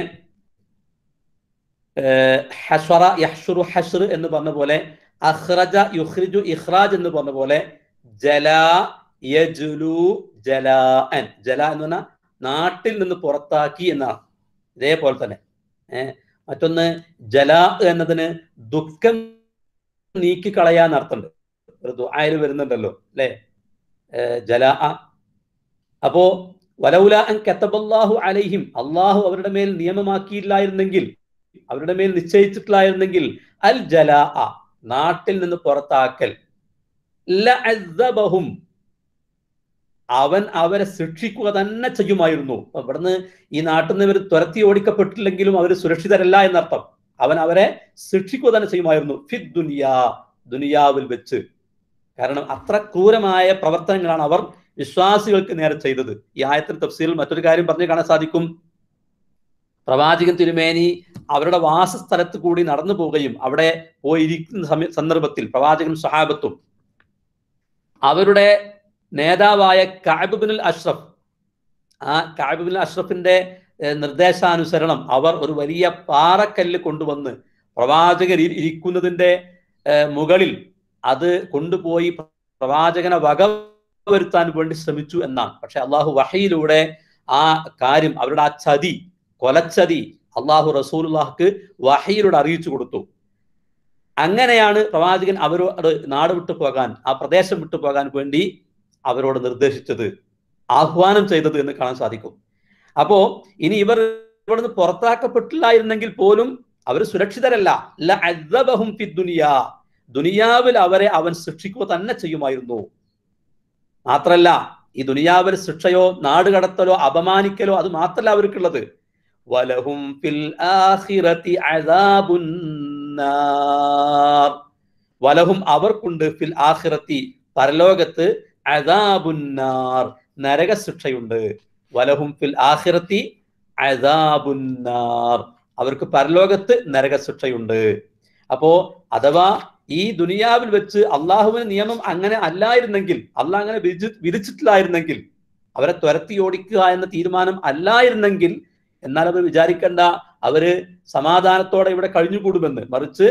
ഹസ്വറ യഹ്ഷുറു ഹഷ്ർ എന്ന് പറഞ്ഞ പോലെ അഹ്റജ യുഹ്രിജു ഇഖ്റാജ് എന്ന് പറഞ്ഞ പോലെ ജല യജുലു ജലാഅൻ ജല എന്ന് പറഞ്ഞാൽ നാട്ടിൽ നിന്ന് പുറത്താക്കി എന്നാണ് ഇതേപോലെ തന്നെ ഏഹ് മറ്റൊന്ന് ജല എന്നതിന് ദുഃഖം നീക്കിക്കളയാൻ അർത്ഥമുണ്ട് ഒരു ദുആയിൽ വരുന്നുണ്ടല്ലോ അല്ലെ ജല അപ്പോ വലൗല അൻ കത്തബല്ലാഹു അലൈഹിം അള്ളാഹു അവരുടെ മേൽ നിയമമാക്കിയില്ലായിരുന്നെങ്കിൽ അവരുടെ മേൽ നിശ്ചയിച്ചിട്ടില്ലായിരുന്നെങ്കിൽ അൽ ജല നാട്ടിൽ നിന്ന് പുറത്താക്കൽ ലഅസ്സബഹും അവൻ അവരെ ശിക്ഷിക്കുക തന്നെ ചെയ്യുമായിരുന്നു ഇവിടുന്ന് ഈ നാട്ടിൽ നിന്ന് ഇവർ തുരത്തി ഓടിക്കപ്പെട്ടില്ലെങ്കിലും അവർ സുരക്ഷിതരല്ല എന്നർത്ഥം അവൻ അവരെ ശിക്ഷിക്കുക തന്നെ ചെയ്യുമായിരുന്നു ഫിദ് ദുനിയാ ദുനിയാവിൽ വെച്ച് കാരണം അത്ര ക്രൂരമായ പ്രവർത്തനങ്ങളാണ് അവർ വിശ്വാസികൾക്ക് നേരെ ചെയ്തത് ഈ ആയത്തിന് തഫ്സീലിൽ മറ്റൊരു കാര്യം പറഞ്ഞു കാണാൻ സാധിക്കും പ്രവാചകൻ തിരുമേനി അവരുടെ വാസസ്ഥലത്ത് കൂടി നടന്നു പോവുകയും അവിടെ പോയിരിക്കുന്ന സമയ സന്ദർഭത്തിൽ പ്രവാചകൻ സഹാബത്തും അവരുടെ നേതാവായ കാബിബിൻ അഷ്റഫ് ആ കാബിബിൻ അഷ്റഫിന്റെ നിർദ്ദേശാനുസരണം അവർ ഒരു വലിയ പാറക്കല്ല് കൊണ്ടുവന്ന് പ്രവാചകർ ഇരിക്കുന്നതിന്റെ മുകളിൽ അത് കൊണ്ടുപോയി പ്രവാചകനെ വകവരുത്താൻ വേണ്ടി ശ്രമിച്ചു എന്നാണ് പക്ഷെ അള്ളാഹു വഹയിലൂടെ ആ കാര്യം അവരുടെ ആ ചതി കൊലച്ചതി അള്ളാഹു റസൂലുള്ളാഹ്ക്ക് വഹയിലൂടെ അറിയിച്ചു കൊടുത്തു അങ്ങനെയാണ് പ്രവാചകൻ അവരോട് നാട് വിട്ടു പോകാൻ ആ പ്രദേശം വിട്ടു പോകാൻ വേണ്ടി അവരോട് നിർദ്ദേശിച്ചത് ആഹ്വാനം ചെയ്തത് എന്ന് കാണാൻ സാധിക്കും അപ്പോ ഇനി ഇവർ ഇവിടുന്ന് പുറത്താക്കപ്പെട്ടില്ലായിരുന്നെങ്കിൽ പോലും അവർ സുരക്ഷിതരല്ല ലഅസ്സബഹും ഫി ദുനിയാ ദുനിയാവിൽ അവരെ അവൻ ശിക്ഷിക്കുക തന്നെ ചെയ്യുമായിരുന്നു മാത്രല്ല ഈ ദുനിയാവിൽ ശിക്ഷയോ നാട് കടത്തലോ അപമാനിക്കലോ അത് മാത്രല്ല അവർക്കുള്ളത് വലഹും ഫിൽ ആഖിറതി അദാബുൻ നാർ വലഹും അവർക്കുണ്ട് ഫിൽ ആഖിറത്തി പരലോകത്ത് അദാബുന്നാർ നരക ശിക്ഷയുണ്ട് വലഹും ഫിൽ ആഖിറത്തി അദാബുന്നാർ അവർക്ക് പരലോകത്ത് നരക ശിക്ഷയുണ്ട് അപ്പോ അഥവാ ഈ ദുനിയാവിൽ വെച്ച് അള്ളാഹുവിന് നിയമം അങ്ങനെ അല്ലായിരുന്നെങ്കിൽ അള്ളാഹ് അങ്ങനെ വിധി വിധിച്ചിട്ടില്ലായിരുന്നെങ്കിൽ അവരെ തുരത്തി ഓടിക്കുക എന്ന തീരുമാനം അല്ലായിരുന്നെങ്കിൽ എന്നാൽ അവർ വിചാരിക്കേണ്ട അവര് സമാധാനത്തോടെ ഇവിടെ കഴിഞ്ഞുകൂടുമെന്ന് മറിച്ച്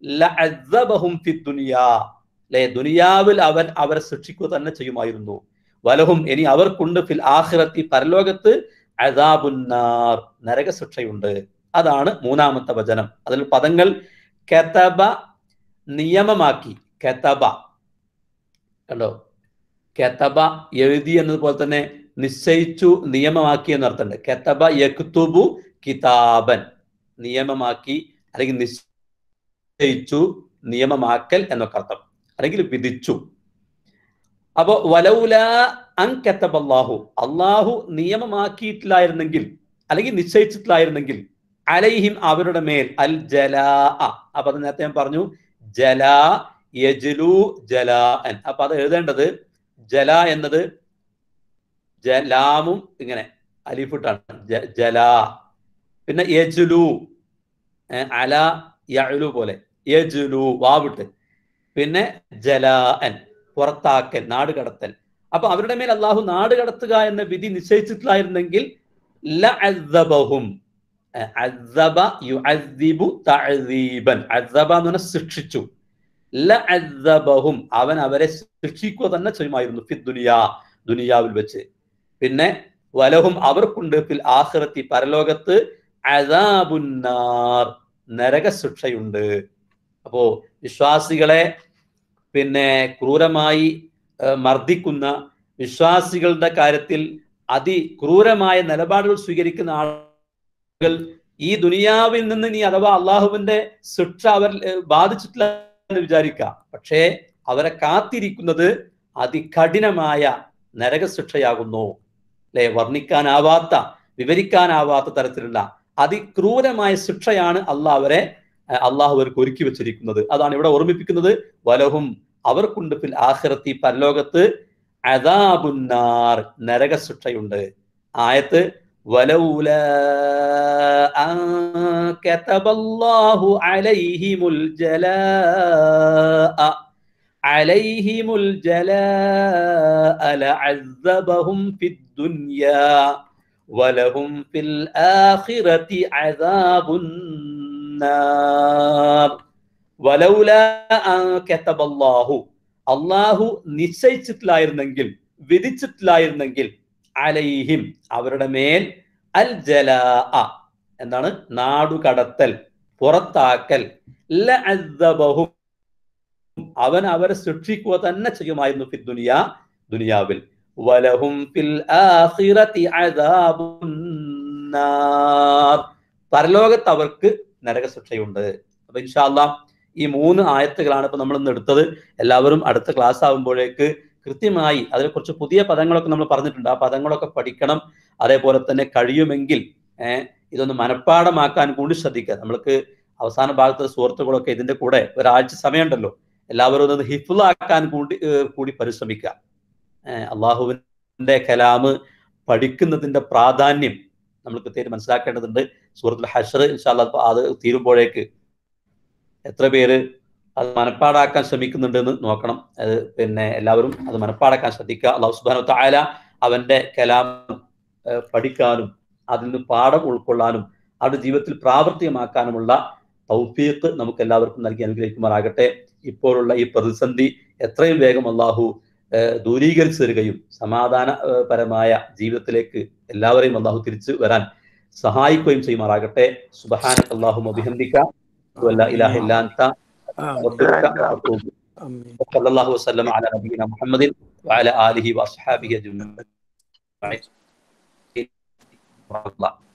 അല്ലെ ദുനിയാവിൽ അവൻ അവരെ ശിക്ഷിക്കുക തന്നെ ചെയ്യുമായിരുന്നു വലഹും ഇനി അവർക്കുണ്ട് ഫിൽ ആഖിറത്തി പരലോകത്ത് അദാബുന്നാർ നരക ശിക്ഷയുണ്ട് അതാണ് മൂന്നാമത്തെ വചനം അതിൽ പദങ്ങൾ കെതബ നിയമമാക്കി കെതബ കണ്ടോ കെതബ എഴുതി എന്നതുപോലെ തന്നെ നിശ്ചയിച്ചു നിയമമാക്കി എന്നർത്ഥമുണ്ട് കെതബ യക്തുബു കിതാബൻ നിയമമാക്കി അല്ലെങ്കിൽ നിശ്ചയിച്ചു നിയമമാക്കൽ എന്നൊക്കെ അർത്ഥം അല്ലെങ്കിൽ വിധിച്ചു അപ്പൊ വലൗല അൻ കത്തബല്ലാഹു അള്ളാഹു നിയമമാക്കിയിട്ടില്ലായിരുന്നെങ്കിൽ അല്ലെങ്കിൽ നിശ്ചയിച്ചിട്ടില്ലായിരുന്നെങ്കിൽ അലൈഹിം അവരുടെ മേൽ അൽ ജലാ അപ്പൊ അത് നേരത്തെ ഞാൻ പറഞ്ഞു ജലാ യജ്ലു ജലാ അപ്പൊ അത് എഴുതേണ്ടത് ജല എന്നത് ജലാമും ഇങ്ങനെ അലിഫിട്ടാണ് ജലാ പിന്നെ യജ്ലു അല യഅലു പോലെ യജ്ലു വാവിട്ട് പിന്നെ ജലാഅൻ പുറത്താക്കൽ നാട് കടത്തൽ അപ്പൊ അവരുടെ മേൽ അള്ളാഹു നാട് കടത്തുക എന്ന വിധി നിശ്ചയിച്ചിട്ടില്ലായിരുന്നെങ്കിൽ ലഅസ്സബഹും അസ്സബ യുഅസ്സിബു തഅസീബൻ അസ്സബ എന്ന് പറഞ്ഞാൽ ശിക്ഷിച്ചു ലഅസ്സബഹും അവൻ അവരെ ശിക്ഷിക്കുക തന്നെ ചെയ്യുമായിരുന്നു ഫി ദുനിയാ ദുനിയാവിൽ വെച്ച് പിന്നെ വലഹും അവർക്കുണ്ട് ഫിൽ ആഖിറത്തി പരലോകത്ത് അസാബുന്നാർ നരകശിക്ഷയുണ്ട് അപ്പോ വിശ്വാസികളെ പിന്നെ ക്രൂരമായി മർദ്ദിക്കുന്ന വിശ്വാസികളുടെ കാര്യത്തിൽ അതിക്രൂരമായ നിലപാടുകൾ സ്വീകരിക്കുന്ന ആളുകൾ ഈ ദുനിയാവിൽ നിന്ന് നീ അഥവാ അള്ളാഹുവിന്റെ ശിക്ഷ അവർ ബാധിച്ചിട്ടില്ല എന്ന് വിചാരിക്കാം പക്ഷേ അവരെ കാത്തിരിക്കുന്നത് അതികഠിനമായ നരകശിക്ഷയാകുന്നു അല്ലെ വർണ്ണിക്കാനാവാത്ത വിവരിക്കാനാവാത്ത തരത്തിലുള്ള അതിക്രൂരമായ ശിക്ഷയാണ് അള്ളാഹ് അവരെ അള്ളാഹു അവർക്ക് ഒരുക്കി വെച്ചിരിക്കുന്നത് അതാണ് ഇവിടെ ഓർമ്മിപ്പിക്കുന്നത് വലഹും അവർക്കുണ്ട് ഫിൽ ആഖിറത്തി പരലോകത്ത് അദാബുന്നാർ നരകശിക്ഷയുണ്ട് ആയത്ത് വലൗല കതബല്ലാഹു അലൈഹിമുൽ ജലാഅ അലൈഹിമുൽ ജലാഅ ലഅസ്സബഹും ഫിദ് ദുനിയാ വലഹും ഫിൽ ആഖിറതി അദാബുൻ നാർ വലൗല കതബല്ലാഹു അള്ളാഹു നിശ്ചയിച്ചിട്ടില്ലായിരുന്നെങ്കിൽ വിധിച്ചിട്ടില്ലായിരുന്നെങ്കിൽ അലൈഹിം അവരുടെ മേൽ അൽ ജലാ എന്താണ് നാടുകടത്തൽ പുറത്താക്കൽ ലഅസ്സബഹും അവൻ അവരെ ശിക്ഷിക്കുക തന്നെ ചെയ്യുമായിരുന്നു ഫി ദുനിയ ദുനിയാവിൽ വലഹും ഫിൽ ആഖിറതി അദാബുൻ നാർ പരലോകത്ത് അവർക്ക് നരകശിക്ഷയുണ്ട് അപ്പൊ ഇൻഷാല്ല ഈ മൂന്ന് ആയത്തുകളാണ് ഇപ്പൊ നമ്മൾ ഇന്ന് എടുത്തത് എല്ലാവരും അടുത്ത ക്ലാസ് ആകുമ്പോഴേക്ക് കൃത്യമായി അതിനെക്കുറിച്ച് പുതിയ പദങ്ങളൊക്കെ നമ്മൾ പറഞ്ഞിട്ടുണ്ട് ആ പദങ്ങളൊക്കെ പഠിക്കണം അതേപോലെ തന്നെ കഴിയുമെങ്കിൽ ഏഹ് ഇതൊന്ന് മനഃപ്പാടമാക്കാൻ കൂടി ശ്രദ്ധിക്കുക നമ്മൾക്ക് അവസാന ഭാഗത്തെ സുഹൃത്തുക്കളൊക്കെ ഇതിന്റെ കൂടെ ഒരാഴ്ച സമയമുണ്ടല്ലോ എല്ലാവരും ഒന്ന് ഹിഫുലാക്കാൻ കൂടി കൂടി പരിശ്രമിക്കുക അള്ളാഹുവിന്റെ കലാമ് പഠിക്കുന്നതിന്റെ പ്രാധാന്യം നമ്മൾ കൃത്യമായിട്ട് മനസ്സിലാക്കേണ്ടതുണ്ട് സൂറത്തുൽ ഹഷർ ഇൻഷാല്ല അത് തീരുമ്പോഴേക്ക് എത്ര പേര് അത് മനപ്പാടാക്കാൻ ശ്രമിക്കുന്നുണ്ടെന്ന് നോക്കണം അത് പിന്നെ എല്ലാവരും അത് മനപ്പാടാക്കാൻ ശ്രദ്ധിക്കുക അള്ളാഹു സുബാനു തായാല അവന്റെ കലാം പഠിക്കാനും അതിൽ നിന്ന് പാഠം ഉൾക്കൊള്ളാനും അവരുടെ ജീവിതത്തിൽ പ്രാവർത്തികമാക്കാനുമുള്ള തൗഫീഖ് നമുക്ക് എല്ലാവർക്കും നൽകി അനുഗ്രഹിക്കുമാറാകട്ടെ ഇപ്പോഴുള്ള ഈ പ്രതിസന്ധി എത്രയും വേഗം അള്ളാഹു ദൂരീകരിച്ചു തരികയും സമാധാനപരമായ ജീവിതത്തിലേക്ക് എല്ലാവരെയും അള്ളാഹു തിരിച്ചു വരാൻ സഹായിക്കുകയും ചെയ്യുമാറാകട്ടെ സുബഹാന അള്ളാഹു അഭിഹന്ദിക്ക ഇലാഹ ഇല്ല അന്ത صلى الله وسلم على نبينا محمد وعلى اله واصحابه اجمعين